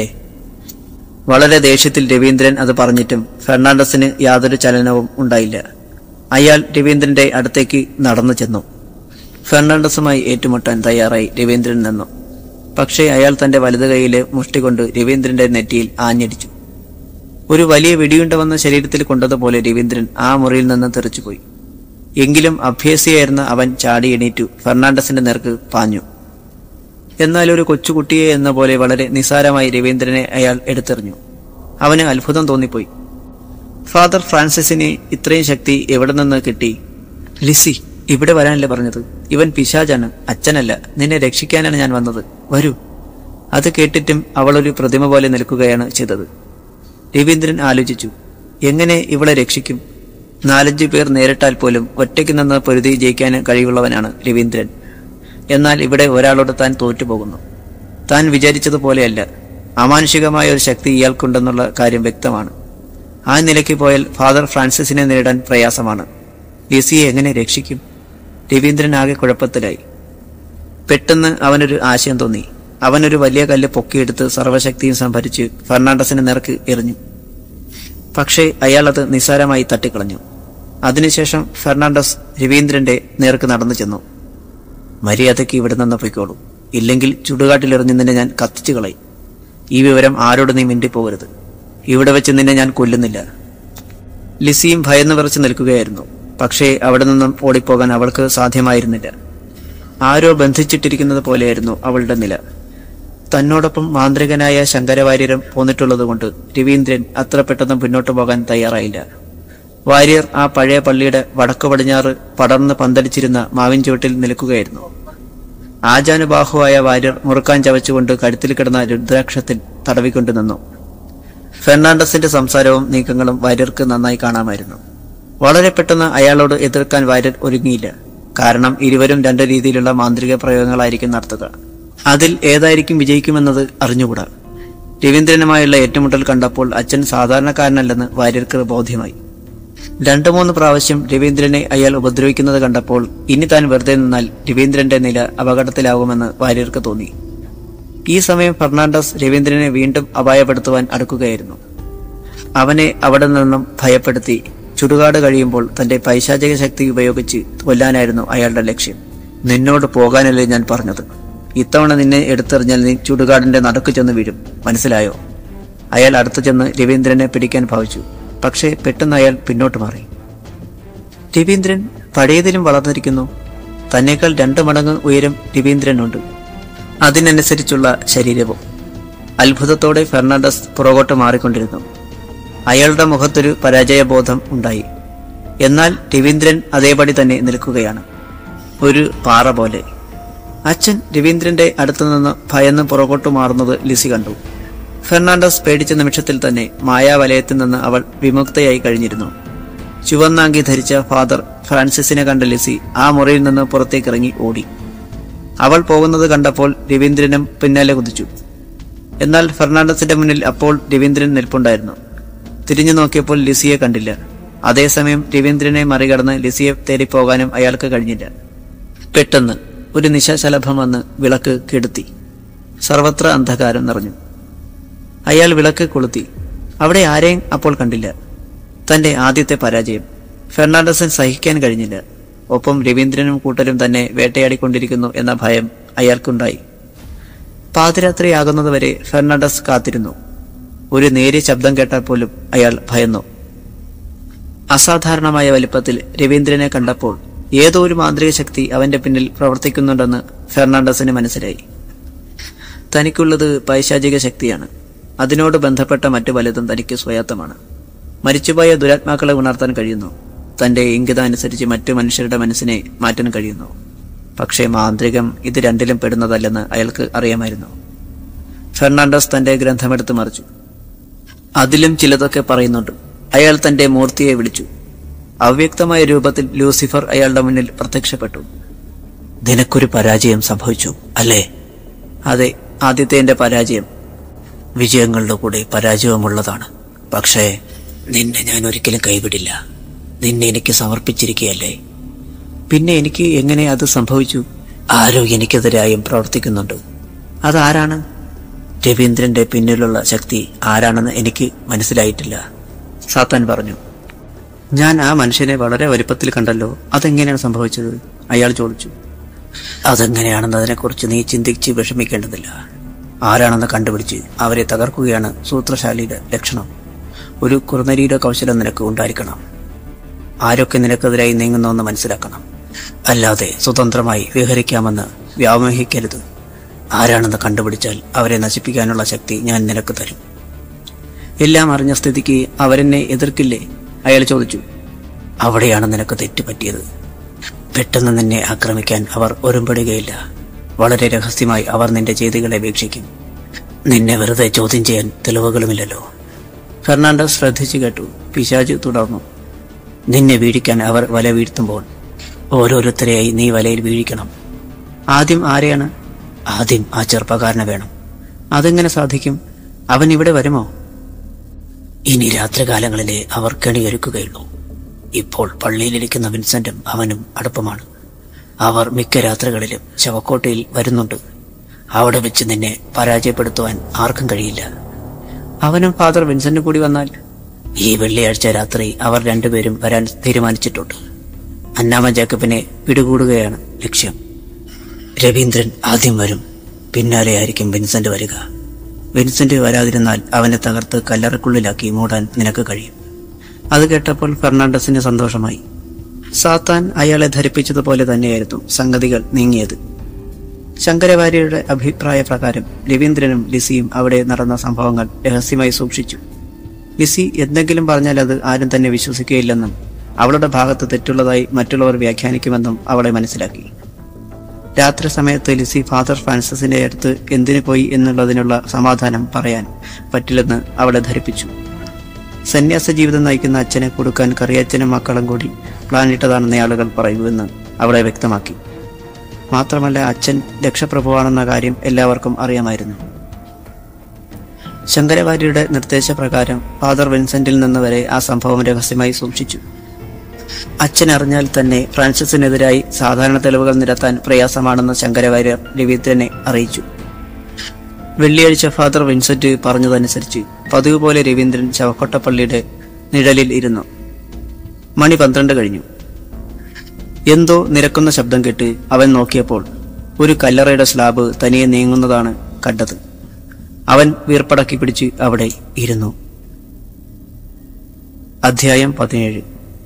വളരെ ദേഷ്യത്തിൽ രവീന്ദ്രൻ അത് പറഞ്ഞിട്ടും ഫെർണാണ്ടസിന് യാതൊരു ചലനവും ഉണ്ടായില്ല അയാൾ രവീന്ദ്രന്റെ അടുത്തേക്ക് നടന്നു ചെന്നു ഫെർണാണ്ടസുമായി ഏറ്റുമുട്ടാൻ തയ്യാറായി രവീന്ദ്രൻ നിന്നു പക്ഷേ അയാൾ തന്റെ വലതു കൈയിലെ മുഷ്ടി കൊണ്ട് രവീന്ദ്രന്റെ നെറ്റിയിൽ ആഞ്ഞടിച്ചു ഒരു വലിയ വെടിയുണ്ട വന്ന ശരീരത്തിൽ കൊണ്ടതുപോലെ രവീന്ദ്രൻ ആ മുറിയിൽ നിന്ന് തെറിച്ചുപോയി എങ്കിലും അഭ്യസിയായിരുന്ന അവൻ ചാടി എണീറ്റു ഫെർണാണ്ടസിന്റെ നേർക്ക് പാഞ്ഞു എന്നാൽ ഒരു കൊച്ചുകുട്ടിയെ എന്ന പോലെ വളരെ നിസാരമായി രവീന്ദ്രനെ അയാൾ എടുത്തെറിഞ്ഞു അവന് അത്ഭുതം തോന്നിപ്പോയി ഫാദർ ഫ്രാൻസിസിന് ഇത്രയും ശക്തി എവിടെ നിന്ന് കിട്ടി ലിസി ഇവിടെ വരാനല്ലേ പറഞ്ഞത് ഇവൻ പിശാചാണ് അച്ഛനല്ല നിന്നെ രക്ഷിക്കാനാണ് ഞാൻ വന്നത് വരൂ അത് കേട്ടിട്ടും അവളൊരു പ്രതിമ പോലെ നിൽക്കുകയാണ് ചെയ്തത് രവീന്ദ്രൻ ആലോചിച്ചു എങ്ങനെ ഇവളെ രക്ഷിക്കും നാലഞ്ചു പേർ നേരിട്ടാൽ പോലും ഒറ്റയ്ക്ക് നിന്ന് പൊരുതി ജയിക്കാൻ കഴിവുള്ളവനാണ് രവീന്ദ്രൻ എന്നാൽ ഇവിടെ ഒരാളോട് താൻ തോറ്റുപോകുന്നു താൻ വിചാരിച്ചതുപോലെയല്ല അമാനുഷികമായ ഒരു ശക്തി ഇയാൾക്കുണ്ടെന്നുള്ള കാര്യം വ്യക്തമാണ് ആ നിലയ്ക്ക് പോയാൽ ഫാദർ ഫ്രാൻസിസിനെ നേരിടാൻ പ്രയാസമാണ് ലിസിയെ എങ്ങനെ രക്ഷിക്കും രവീന്ദ്രൻ ആകെ കുഴപ്പത്തിലായി പെട്ടെന്ന് അവനൊരു ആശയം തോന്നി അവനൊരു വലിയ കല്ല് പൊക്കിയെടുത്ത് സർവശക്തിയും സംഭരിച്ച് ഫെർണാണ്ടസിന് നേർക്ക് എറിഞ്ഞു പക്ഷേ അയാൾ അത് നിസ്സാരമായി തട്ടിക്കളഞ്ഞു അതിനുശേഷം ഫെർണാണ്ടസ് രവീന്ദ്രന്റെ നേർക്ക് നടന്നു ചെന്നു മര്യാദയ്ക്ക് ഇവിടെ നിന്ന് പൊയ്ക്കോളൂ ഇല്ലെങ്കിൽ ചുടുകാട്ടിലെറിഞ്ഞ് നിന്നെ ഞാൻ കത്തിച്ചു കളയും ഈ വിവരം ആരോട് നീ മിണ്ടിപ്പോകരുത് ഇവിടെ വെച്ച് നിന്നെ ഞാൻ കൊല്ലുന്നില്ല ലിസിയും ഭയന്ന് വിറച്ച് നിൽക്കുകയായിരുന്നു പക്ഷേ അവിടെ നിന്നും ഓടിപ്പോകാൻ അവൾക്ക് സാധ്യമായിരുന്നില്ല ആരോ ബന്ധിച്ചിട്ടിരിക്കുന്നത് പോലെയായിരുന്നു അവളുടെ നില തന്നോടൊപ്പം മാന്ത്രികനായ ശങ്കരവാര്യരും പോന്നിട്ടുള്ളതുകൊണ്ട് രവീന്ദ്രൻ അത്ര പെട്ടെന്ന് മുന്നോട്ട് പോകാൻ തയ്യാറായില്ല വാര്യർ ആ പഴയ പള്ളിയുടെ വടക്കു പടിഞ്ഞാറ് പടർന്ന് പന്തലിച്ചിരുന്ന മാവിൻ ചുവട്ടിൽ നിൽക്കുകയായിരുന്നു ആജാനുബാഹുവായ വാര്യർ മുറുക്കാൻ ചവച്ചുകൊണ്ട് കഴുത്തിൽ കിടന്ന രുദ്രാക്ഷത്തിൽ തടവിക്കൊണ്ടു നിന്നു ഫെർണാണ്ടസിന്റെ സംസാരവും നീക്കങ്ങളും വാര്യർക്ക് നന്നായി കാണാമായിരുന്നു വളരെ പെട്ടെന്ന് അയാളോട് എതിർക്കാൻ വാര്യർ ഒരുങ്ങിയില്ല കാരണം ഇരുവരും രണ്ട് രീതിയിലുള്ള മാന്ത്രിക പ്രയോഗങ്ങളായിരിക്കും നടത്തുക അതിൽ ഏതായിരിക്കും വിജയിക്കുമെന്നത് അറിഞ്ഞുകൂടാ രവീന്ദ്രനുമായുള്ള ഏറ്റുമുട്ടൽ കണ്ടപ്പോൾ അച്ഛൻ സാധാരണക്കാരനല്ലെന്ന് വാര്യർക്ക് ബോധ്യമായി രണ്ടു മൂന്ന് പ്രാവശ്യം രവീന്ദ്രനെ അയാൾ ഉപദ്രവിക്കുന്നത് കണ്ടപ്പോൾ ഇനി താൻ വെറുതെ നിന്നാൽ രവീന്ദ്രന്റെ നില അപകടത്തിലാകുമെന്ന് വാര്യർക്ക് തോന്നി ഈ സമയം ഫെർണാണ്ടസ് രവീന്ദ്രനെ വീണ്ടും അപായപ്പെടുത്തുവാൻ അടുക്കുകയായിരുന്നു അവനെ അവിടെ നിന്നും ഭയപ്പെടുത്തി ചുടുകാട് കഴിയുമ്പോൾ തന്റെ പൈശാചിക ശക്തി ഉപയോഗിച്ച് കൊല്ലാനായിരുന്നു അയാളുടെ ലക്ഷ്യം നിന്നോട് പോകാനല്ലേ ഞാൻ പറഞ്ഞത് ഇത്തവണ നിന്നെ എടുത്തെറിഞ്ഞാൽ നീ ചുടുകാടിന്റെ നടുക്ക് ചെന്ന് വീഴും മനസ്സിലായോ അയാൾ അടുത്തു ചെന്ന് രവീന്ദ്രനെ പിടിക്കാൻ ഭാവിച്ചു പക്ഷേ പെട്ടെന്ന് അയാൾ പിന്നോട്ട് മാറി രവീന്ദ്രൻ പഴയതിലും വളർന്നിരിക്കുന്നു തന്നേക്കാൾ രണ്ടു മടങ്ങ് ഉയരം രവീന്ദ്രനുണ്ട് അതിനനുസരിച്ചുള്ള ശരീരവും അത്ഭുതത്തോടെ ഫെർണാണ്ടസ് പുറകോട്ട് മാറിക്കൊണ്ടിരുന്നു അയാളുടെ മുഖത്തൊരു പരാജയബോധം ഉണ്ടായി എന്നാൽ രവീന്ദ്രൻ അതേപടി തന്നെ നിൽക്കുകയാണ് ഒരു പാറ പോലെ അച്ഛൻ രവീന്ദ്രന്റെ അടുത്തു നിന്ന് ഭയന്ന് പുറകോട്ട് മാറുന്നത് ലിസി കണ്ടു ഫെർണാണ്ടസ് പേടിച്ച നിമിഷത്തിൽ തന്നെ മായാവലയത്തിൽ നിന്ന് അവൾ വിമുക്തയായി കഴിഞ്ഞിരുന്നു ചുവന്നാങ്കി ധരിച്ച ഫാദർ ഫ്രാൻസിസിനെ കണ്ട ലിസി ആ മുറിയിൽ നിന്ന് പുറത്തേക്കിറങ്ങി ഓടി അവൾ പോകുന്നത് കണ്ടപ്പോൾ രവീന്ദ്രനും പിന്നാലെ കുതിച്ചു എന്നാൽ ഫെർണാണ്ടസിന്റെ മുന്നിൽ അപ്പോൾ രവീന്ദ്രൻ നിൽപ്പുണ്ടായിരുന്നു തിരിഞ്ഞു നോക്കിയപ്പോൾ ലിസിയെ കണ്ടില്ല അതേസമയം രവീന്ദ്രനെ മറികടന്ന് ലിസിയെ തേടിപ്പോകാനും അയാൾക്ക് കഴിഞ്ഞില്ല പെട്ടെന്ന് ഒരു നിശാശലഭം വന്ന് വിളക്ക് കെടുത്തി സർവത്ര അന്ധകാരം നിറഞ്ഞു അയാൾ വിളക്ക് കൊളുത്തി അവിടെ ആരെയും അപ്പോൾ കണ്ടില്ല തന്റെ ആദ്യത്തെ പരാജയം ഫെർണാണ്ടസിന് സഹിക്കാൻ കഴിഞ്ഞില്ല ഒപ്പം രവീന്ദ്രനും കൂട്ടരും തന്നെ വേട്ടയാടിക്കൊണ്ടിരിക്കുന്നു എന്ന ഭയം അയാൾക്കുണ്ടായി പാതിരാത്രിയാകുന്നതുവരെ ഫെർണാണ്ടസ് കാത്തിരുന്നു ഒരു നേരിയ ശബ്ദം കേട്ടാൽ പോലും അയാൾ ഭയന്നു അസാധാരണമായ വലിപ്പത്തിൽ രവീന്ദ്രനെ കണ്ടപ്പോൾ ഏതോ ഒരു മാന്ത്രിക ശക്തി അവന്റെ പിന്നിൽ പ്രവർത്തിക്കുന്നുണ്ടെന്ന് ഫെർണാണ്ടസിന് മനസ്സിലായി തനിക്കുള്ളത് പൈശാചിക ശക്തിയാണ് അതിനോട് ബന്ധപ്പെട്ട മറ്റു പലതും തനിക്ക് സ്വയാത്തമാണ് മരിച്ചുപോയ ദുരാത്മാക്കളെ ഉണർത്താൻ കഴിയുന്നു തന്റെ ഇംഗിത അനുസരിച്ച് മറ്റു മനുഷ്യരുടെ മനസ്സിനെ മാറ്റാൻ കഴിയുന്നു പക്ഷേ മാന്ത്രികം ഇത് രണ്ടിലും പെടുന്നതല്ലെന്ന് അയാൾക്ക് അറിയാമായിരുന്നു ഫെർണാണ്ടസ് തന്റെ ഗ്രന്ഥമെടുത്ത് മറിച്ചു അതിലും ചിലതൊക്കെ പറയുന്നുണ്ട് അയാൾ തന്റെ മൂർത്തിയെ വിളിച്ചു അവ്യക്തമായ രൂപത്തിൽ ലൂസിഫർ അയാളുടെ മുന്നിൽ പ്രത്യക്ഷപ്പെട്ടു നിനക്കൊരു പരാജയം സംഭവിച്ചു അല്ലേ അതെ ആദ്യത്തെ എന്റെ പരാജയം വിജയങ്ങളുടെ കൂടെ പരാജയമുള്ളതാണ് പക്ഷേ നിന്നെ ഞാൻ ഒരിക്കലും കൈവിടില്ല നിന്നെ എനിക്ക് സമർപ്പിച്ചിരിക്കുകയല്ലേ പിന്നെ എനിക്ക് എങ്ങനെ അത് സംഭവിച്ചു ആരോ എനിക്കെതിരായും പ്രവർത്തിക്കുന്നുണ്ട് അതാരാണ് രവീന്ദ്രന്റെ പിന്നിലുള്ള ശക്തി ആരാണെന്ന് എനിക്ക് മനസ്സിലായിട്ടില്ല സാത്താൻ പറഞ്ഞു ഞാൻ ആ മനുഷ്യനെ വളരെ വലുപ്പത്തിൽ കണ്ടല്ലോ അതെങ്ങനെയാണ് സംഭവിച്ചത് അയാൾ ചോദിച്ചു അതെങ്ങനെയാണെന്നതിനെക്കുറിച്ച് നീ ചിന്തിച്ച് വിഷമിക്കേണ്ടതില്ല ആരാണെന്ന് കണ്ടുപിടിച്ച് അവരെ തകർക്കുകയാണ് സൂത്രശാലിയുടെ ലക്ഷണം ഒരു കുറുനരിയുടെ കൗശലം നിനക്ക് ഉണ്ടായിരിക്കണം ആരൊക്കെ നിനക്കെതിരായി നീങ്ങുന്നുവെന്ന് മനസ്സിലാക്കണം അല്ലാതെ സ്വതന്ത്രമായി വിഹരിക്കാമെന്ന് വ്യാമോഹിക്കരുത് ആരാണെന്ന് കണ്ടുപിടിച്ചാൽ അവരെ നശിപ്പിക്കാനുള്ള ശക്തി ഞാൻ നിനക്ക് തരും എല്ലാം അറിഞ്ഞ സ്ഥിതിക്ക് അവരെന്നെ എതിർക്കില്ലേ അയാൾ ചോദിച്ചു അവിടെയാണ് നിനക്ക് തെറ്റ് പറ്റിയത് പെട്ടെന്ന് നിന്നെ ആക്രമിക്കാൻ അവർ ഒരുമ്പെടുകയില്ല വളരെ രഹസ്യമായി അവർ നിന്റെ ചെയ്തികളെ വീക്ഷിക്കും നിന്നെ വെറുതെ ചോദ്യം ചെയ്യാൻ തെളിവുകളുമില്ലല്ലോ ഫെർണാണ്ടസ് ശ്രദ്ധിച്ചു കേട്ടു പിശാജ് തുടർന്നു നിന്നെ വീഴിക്കാൻ അവർ വല വീഴ്ത്തുമ്പോൾ ഓരോരുത്തരെയായി നീ വലയിൽ വീഴിക്കണം ആദ്യം ആരെയാണ് ആദ്യം ആ ചെറുപ്പക്കാരനെ വേണം അതെങ്ങനെ സാധിക്കും അവൻ ഇവിടെ വരുമോ ഇനി രാത്രികാലങ്ങളിലെ അവർ കെണിയൊരുക്കുകയുള്ളൂ ഇപ്പോൾ പള്ളിയിലിരിക്കുന്ന വിൻസെന്റും അവനും അടുപ്പമാണ് അവർ മിക്ക രാത്രികളിലും ശവക്കോട്ടയിൽ വരുന്നുണ്ട് അവിടെ വെച്ച് നിന്നെ പരാജയപ്പെടുത്തുവാൻ ആർക്കും കഴിയില്ല അവനും ഫാദർ വിൻസെന്റും കൂടി വന്നാൽ ഈ വെള്ളിയാഴ്ച രാത്രി അവർ രണ്ടുപേരും വരാൻ തീരുമാനിച്ചിട്ടുണ്ട് അന്നാമ ജേക്കബിനെ പിടികൂടുകയാണ് ലക്ഷ്യം രവീന്ദ്രൻ ആദ്യം വരും പിന്നാലെയായിരിക്കും വിൻസെന്റ് വരിക വിൻസെന്റ് വരാതിരുന്നാൽ അവനെ തകർത്ത് കല്ലറക്കുള്ളിലാക്കി മൂടാൻ നിനക്ക് കഴിയും അത് കേട്ടപ്പോൾ ഫെർണാണ്ടസിന് സന്തോഷമായി സാത്താൻ അയാളെ ധരിപ്പിച്ചതുപോലെ തന്നെയായിരുന്നു സംഗതികൾ നീങ്ങിയത് ശങ്കരവാര്യരുടെ അഭിപ്രായ പ്രകാരം രവീന്ദ്രനും ലിസിയും അവിടെ നടന്ന സംഭവങ്ങൾ രഹസ്യമായി സൂക്ഷിച്ചു ലിസി എന്തെങ്കിലും പറഞ്ഞാൽ അത് ആരും തന്നെ വിശ്വസിക്കുകയില്ലെന്നും അവളുടെ ഭാഗത്ത് തെറ്റുള്ളതായി മറ്റുള്ളവർ വ്യാഖ്യാനിക്കുമെന്നും അവളെ മനസ്സിലാക്കി രാത്രി സമയത്ത് ലിസി ഫാദർ ഫ്രാൻസിസിന്റെ അടുത്ത് എന്തിനു പോയി എന്നുള്ളതിനുള്ള സമാധാനം പറയാൻ പറ്റില്ലെന്ന് അവളെ ധരിപ്പിച്ചു സന്യാസ ജീവിതം നയിക്കുന്ന അച്ഛനെ കൊടുക്കാൻ കറിയച്ഛനും മക്കളും കൂടി പ്ലാൻ ഇട്ടതാണെന്ന് ആളുകൾ പറയുമെന്ന് അവളെ വ്യക്തമാക്കി മാത്രമല്ല അച്ഛൻ രക്ഷപ്രഭുവാണെന്ന കാര്യം എല്ലാവർക്കും അറിയാമായിരുന്നു ശങ്കരവാര്യരുടെ നിർദ്ദേശപ്രകാരം ഫാദർ വിൻസെന്റിൽ നിന്ന് വരെ ആ സംഭവം രഹസ്യമായി സൂക്ഷിച്ചു അച്ഛൻ അറിഞ്ഞാൽ തന്നെ ഫ്രാൻസിസിനെതിരായി സാധാരണ തെളിവുകൾ നിരത്താൻ പ്രയാസമാണെന്ന് ശങ്കരവാര്യർ രവീന്ദ്രനെ അറിയിച്ചു വെള്ളിയാഴ്ച ഫാദർ വിൻസെന്റ് പറഞ്ഞതനുസരിച്ച് പതിവ് പോലെ രവീന്ദ്രൻ ശവക്കൊട്ടപ്പള്ളിയുടെ നിഴലിൽ ഇരുന്നു മണി പന്ത്രണ്ട് കഴിഞ്ഞു എന്തോ നിരക്കുന്ന ശബ്ദം കേട്ട് അവൻ നോക്കിയപ്പോൾ ഒരു കല്ലറയുടെ സ്ലാബ് തനിയെ നീങ്ങുന്നതാണ് കണ്ടത് അവൻ വീർപ്പടക്കി പിടിച്ച് അവിടെ ഇരുന്നു അധ്യായം പതിനേഴ്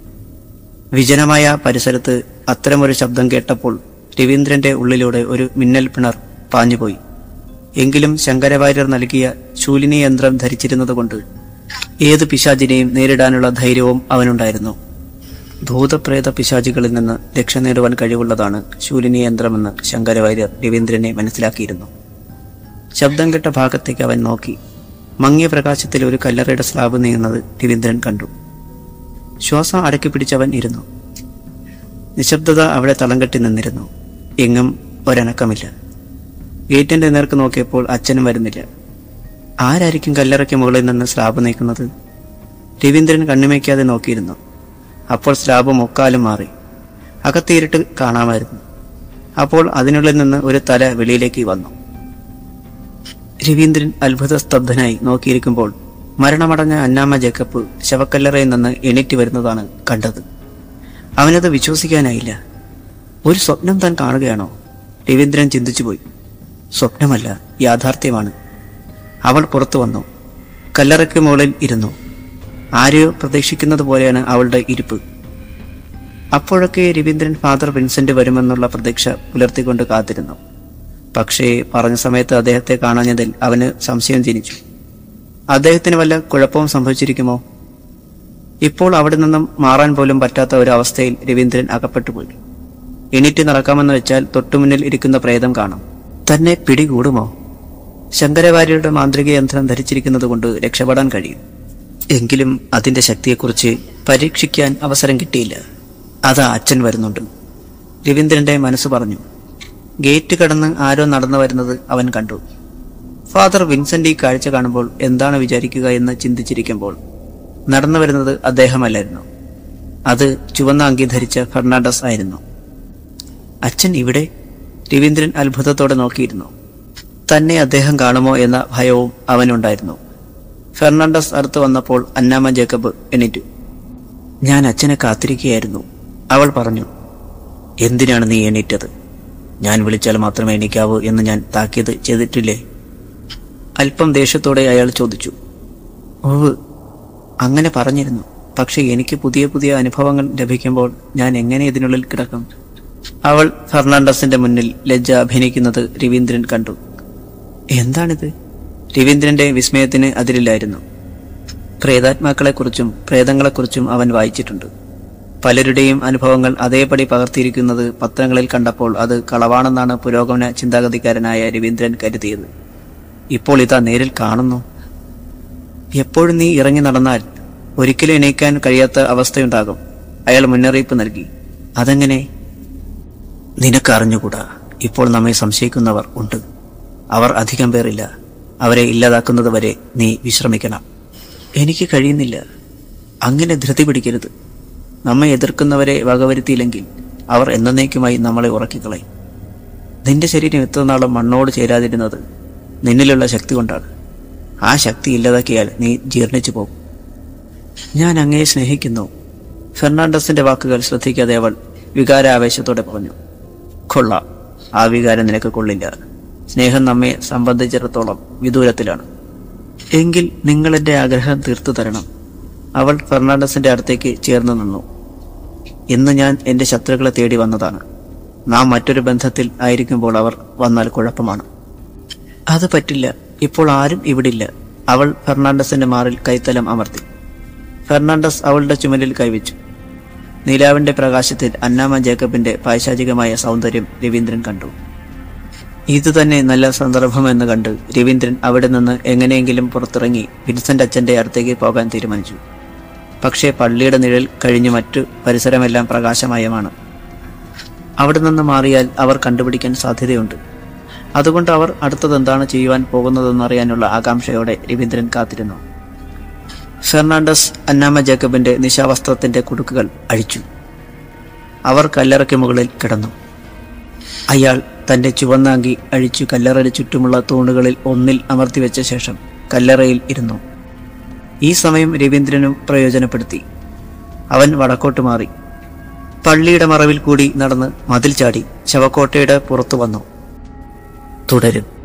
വിജനമായ പരിസരത്ത് അത്തരമൊരു ശബ്ദം കേട്ടപ്പോൾ രവീന്ദ്രന്റെ ഉള്ളിലൂടെ ഒരു മിന്നൽ പിണർ പാഞ്ഞുപോയി എങ്കിലും ശങ്കരവാര്യർ നൽകിയ ശൂലിനി യന്ത്രം ധരിച്ചിരുന്നതുകൊണ്ട് ഏത് പിശാചിനെയും നേരിടാനുള്ള ധൈര്യവും അവനുണ്ടായിരുന്നു ഭൂതപ്രേത പിശാചുകളിൽ നിന്ന് രക്ഷ നേടുവാൻ കഴിവുള്ളതാണ് ശൂലിനി യന്ത്രമെന്ന് ശങ്കരവാര്യർ രവീന്ദ്രനെ മനസ്സിലാക്കിയിരുന്നു ശബ്ദം കേട്ട ഭാഗത്തേക്ക് അവൻ നോക്കി മങ്ങിയ പ്രകാശത്തിൽ ഒരു കല്ലറയുടെ സ്ലാബ് നീങ്ങുന്നത് രവീന്ദ്രൻ കണ്ടു ശ്വാസം അടക്കി പിടിച്ചവൻ ഇരുന്നു നിശബ്ദത അവിടെ തളം കെട്ടി നിന്നിരുന്നു എങ്ങും ഒരനക്കമില്ല ഗേറ്റിന്റെ നേർക്ക് നോക്കിയപ്പോൾ അച്ഛനും വരുന്നില്ല ആരായിരിക്കും കല്ലറയ്ക്ക് മുകളിൽ നിന്ന് സ്ലാബ് നീക്കുന്നത് രവീന്ദ്രൻ കണ്ണുമയ്ക്കാതെ നോക്കിയിരുന്നു അപ്പോൾ സ്ലാബ് മുക്കാലും മാറി അകത്തീരിട്ട് കാണാമായിരുന്നു അപ്പോൾ അതിനുള്ളിൽ നിന്ന് ഒരു തല വെളിയിലേക്ക് വന്നു രവീന്ദ്രൻ അത്ഭുത സ്തബ്ധനായി നോക്കിയിരിക്കുമ്പോൾ മരണമടഞ്ഞ അന്നാമ്മ ജേക്കബ് ശവക്കല്ലറയിൽ നിന്ന് എണീറ്റ് വരുന്നതാണ് കണ്ടത് അവനത് വിശ്വസിക്കാനായില്ല ഒരു സ്വപ്നം താൻ കാണുകയാണോ രവീന്ദ്രൻ ചിന്തിച്ചുപോയി സ്വപ്നമല്ല യാഥാർത്ഥ്യമാണ് അവൾ പുറത്തു വന്നു കല്ലറയ്ക്ക് മുകളിൽ ഇരുന്നു ആരെയോ പ്രതീക്ഷിക്കുന്നത് പോലെയാണ് അവളുടെ ഇരിപ്പ് അപ്പോഴൊക്കെ രവീന്ദ്രൻ ഫാദർ വിൻസെന്റ് വരുമെന്നുള്ള പ്രതീക്ഷ പുലർത്തിക്കൊണ്ട് കാത്തിരുന്നു പക്ഷേ പറഞ്ഞ സമയത്ത് അദ്ദേഹത്തെ കാണാഞ്ഞതിൽ അവന് സംശയം ജനിച്ചു അദ്ദേഹത്തിന് വല്ല കുഴപ്പവും സംഭവിച്ചിരിക്കുമോ ഇപ്പോൾ അവിടെ നിന്നും മാറാൻ പോലും പറ്റാത്ത ഒരു അവസ്ഥയിൽ രവീന്ദ്രൻ അകപ്പെട്ടുപോയി എണീറ്റ് നടക്കാമെന്ന് വെച്ചാൽ തൊട്ടുമുന്നിൽ ഇരിക്കുന്ന പ്രേതം കാണാം തന്നെ പിടികൂടുമോ ശങ്കരവാര്യരുടെ മാന്ത്രിക യന്ത്രം ധരിച്ചിരിക്കുന്നത് കൊണ്ട് രക്ഷപ്പെടാൻ കഴിയും എങ്കിലും അതിന്റെ ശക്തിയെക്കുറിച്ച് പരീക്ഷിക്കാൻ അവസരം കിട്ടിയില്ല അതാ അച്ഛൻ വരുന്നുണ്ട് രവീന്ദ്രന്റെ മനസ്സ് പറഞ്ഞു ഗേറ്റ് കടന്ന് ആരോ നടന്നു വരുന്നത് അവൻ കണ്ടു ഫാദർ വിൻസെന്റ് ഈ കാഴ്ച കാണുമ്പോൾ എന്താണ് വിചാരിക്കുക എന്ന് ചിന്തിച്ചിരിക്കുമ്പോൾ നടന്നു വരുന്നത് അദ്ദേഹമല്ലായിരുന്നു അത് ചുവന്ന അങ്കി ധരിച്ച ഫെർണാണ്ടസ് ആയിരുന്നു അച്ഛൻ ഇവിടെ രവീന്ദ്രൻ അത്ഭുതത്തോടെ നോക്കിയിരുന്നു തന്നെ അദ്ദേഹം കാണുമോ എന്ന ഭയവും അവനുണ്ടായിരുന്നു ഫെർണാണ്ടസ് അടുത്ത് വന്നപ്പോൾ അന്നാമ ജേക്കബ് എണീറ്റു ഞാൻ അച്ഛനെ കാത്തിരിക്കുകയായിരുന്നു അവൾ പറഞ്ഞു എന്തിനാണ് നീ എണീറ്റത് ഞാൻ വിളിച്ചാൽ മാത്രമേ എണീക്കാവൂ എന്ന് ഞാൻ താക്കീത് ചെയ്തിട്ടില്ലേ അല്പം ദേഷ്യത്തോടെ അയാൾ ചോദിച്ചു ഓവ് അങ്ങനെ പറഞ്ഞിരുന്നു പക്ഷെ എനിക്ക് പുതിയ പുതിയ അനുഭവങ്ങൾ ലഭിക്കുമ്പോൾ ഞാൻ എങ്ങനെ ഇതിനുള്ളിൽ കിടക്കും അവൾ ഫെർണാണ്ടസിന്റെ മുന്നിൽ ലജ്ജ അഭിനയിക്കുന്നത് രവീന്ദ്രൻ കണ്ടു എന്താണിത് രവീന്ദ്രന്റെ വിസ്മയത്തിന് അതിരില്ലായിരുന്നു പ്രേതാത്മാക്കളെക്കുറിച്ചും പ്രേതങ്ങളെക്കുറിച്ചും അവൻ വായിച്ചിട്ടുണ്ട് പലരുടെയും അനുഭവങ്ങൾ അതേപടി പകർത്തിയിരിക്കുന്നത് പത്രങ്ങളിൽ കണ്ടപ്പോൾ അത് കളവാണെന്നാണ് പുരോഗമന ചിന്താഗതിക്കാരനായ രവീന്ദ്രൻ കരുതിയത് ഇപ്പോൾ ഇതാ നേരിൽ കാണുന്നു എപ്പോഴും നീ ഇറങ്ങി നടന്നാൽ ഒരിക്കലും എണീക്കാൻ കഴിയാത്ത അവസ്ഥയുണ്ടാകും അയാൾ മുന്നറിയിപ്പ് നൽകി അതെങ്ങനെ നിനക്ക് അറിഞ്ഞുകൂടാ ഇപ്പോൾ നമ്മെ സംശയിക്കുന്നവർ ഉണ്ട് അവർ അധികം പേരില്ല അവരെ ഇല്ലാതാക്കുന്നത് വരെ നീ വിശ്രമിക്കണം എനിക്ക് കഴിയുന്നില്ല അങ്ങനെ ധൃതി പിടിക്കരുത് നമ്മെ എതിർക്കുന്നവരെ വകവരുത്തിയില്ലെങ്കിൽ അവർ എന്നേക്കുമായി നമ്മളെ ഉറക്കിക്കളയും നിന്റെ ശരീരം എത്ര നാളും മണ്ണോട് ചേരാതിരുന്നത് നിന്നിലുള്ള ശക്തി കൊണ്ടാണ് ആ ശക്തി ഇല്ലാതാക്കിയാൽ നീ ജീർണിച്ചു പോകും ഞാൻ അങ്ങയെ സ്നേഹിക്കുന്നു ഫെർണാണ്ടസിന്റെ വാക്കുകൾ ശ്രദ്ധിക്കാതെ അവൾ വികാരാവേശത്തോടെ പറഞ്ഞു കൊള്ളാം ആ വികാരം നിനക്ക് കൊള്ളില്ല സ്നേഹം നമ്മെ സംബന്ധിച്ചിടത്തോളം വിദൂരത്തിലാണ് എങ്കിൽ നിങ്ങൾ എന്റെ ആഗ്രഹം തീർത്തു തരണം അവൾ ഫെർണാണ്ടസിന്റെ അടുത്തേക്ക് ചേർന്ന് നിന്നു ഇന്ന് ഞാൻ എന്റെ ശത്രുക്കളെ തേടി വന്നതാണ് നാം മറ്റൊരു ബന്ധത്തിൽ ആയിരിക്കുമ്പോൾ അവർ വന്നാൽ കുഴപ്പമാണ് അത് പറ്റില്ല ഇപ്പോൾ ആരും ഇവിടില്ല അവൾ ഫെർണാണ്ടസിന്റെ മാറിൽ കൈത്തലം അമർത്തി ഫെർണാണ്ടസ് അവളുടെ ചുമലിൽ കൈവച്ചു നീലാവിന്റെ പ്രകാശത്തിൽ അന്നാമ ജേക്കബിന്റെ പൈശാചികമായ സൗന്ദര്യം രവീന്ദ്രൻ കണ്ടു ഇത് തന്നെ നല്ല സന്ദർഭമെന്ന് കണ്ട് രവീന്ദ്രൻ അവിടെ നിന്ന് എങ്ങനെയെങ്കിലും പുറത്തിറങ്ങി വിൻസെന്റ് അച്ഛന്റെ അടുത്തേക്ക് പോകാൻ തീരുമാനിച്ചു പക്ഷേ പള്ളിയുടെ നിഴൽ കഴിഞ്ഞ് മറ്റു പരിസരമെല്ലാം പ്രകാശമയമാണ് അവിടെ നിന്ന് മാറിയാൽ അവർ കണ്ടുപിടിക്കാൻ സാധ്യതയുണ്ട് അതുകൊണ്ട് അവർ അടുത്തതെന്താണ് ചെയ്യുവാൻ പോകുന്നതെന്നറിയാനുള്ള ആകാംക്ഷയോടെ രവീന്ദ്രൻ കാത്തിരുന്നു ഫെർണാണ്ടസ് അന്നാമ ജേക്കബിന്റെ നിശാവസ്ത്രത്തിന്റെ കുടുക്കുകൾ അഴിച്ചു അവർ കല്ലറയ്ക്ക് മുകളിൽ കിടന്നു അയാൾ തന്റെ ചുവന്നാങ്കി അഴിച്ചു കല്ലറയുടെ ചുറ്റുമുള്ള തൂണുകളിൽ ഒന്നിൽ അമർത്തിവെച്ച ശേഷം കല്ലറയിൽ ഇരുന്നു ഈ സമയം രവീന്ദ്രനും പ്രയോജനപ്പെടുത്തി അവൻ വടക്കോട്ട് മാറി പള്ളിയുടെ മറവിൽ കൂടി നടന്ന് മതിൽ ചാടി ശവക്കോട്ടയുടെ പുറത്തു വന്നു തുടരും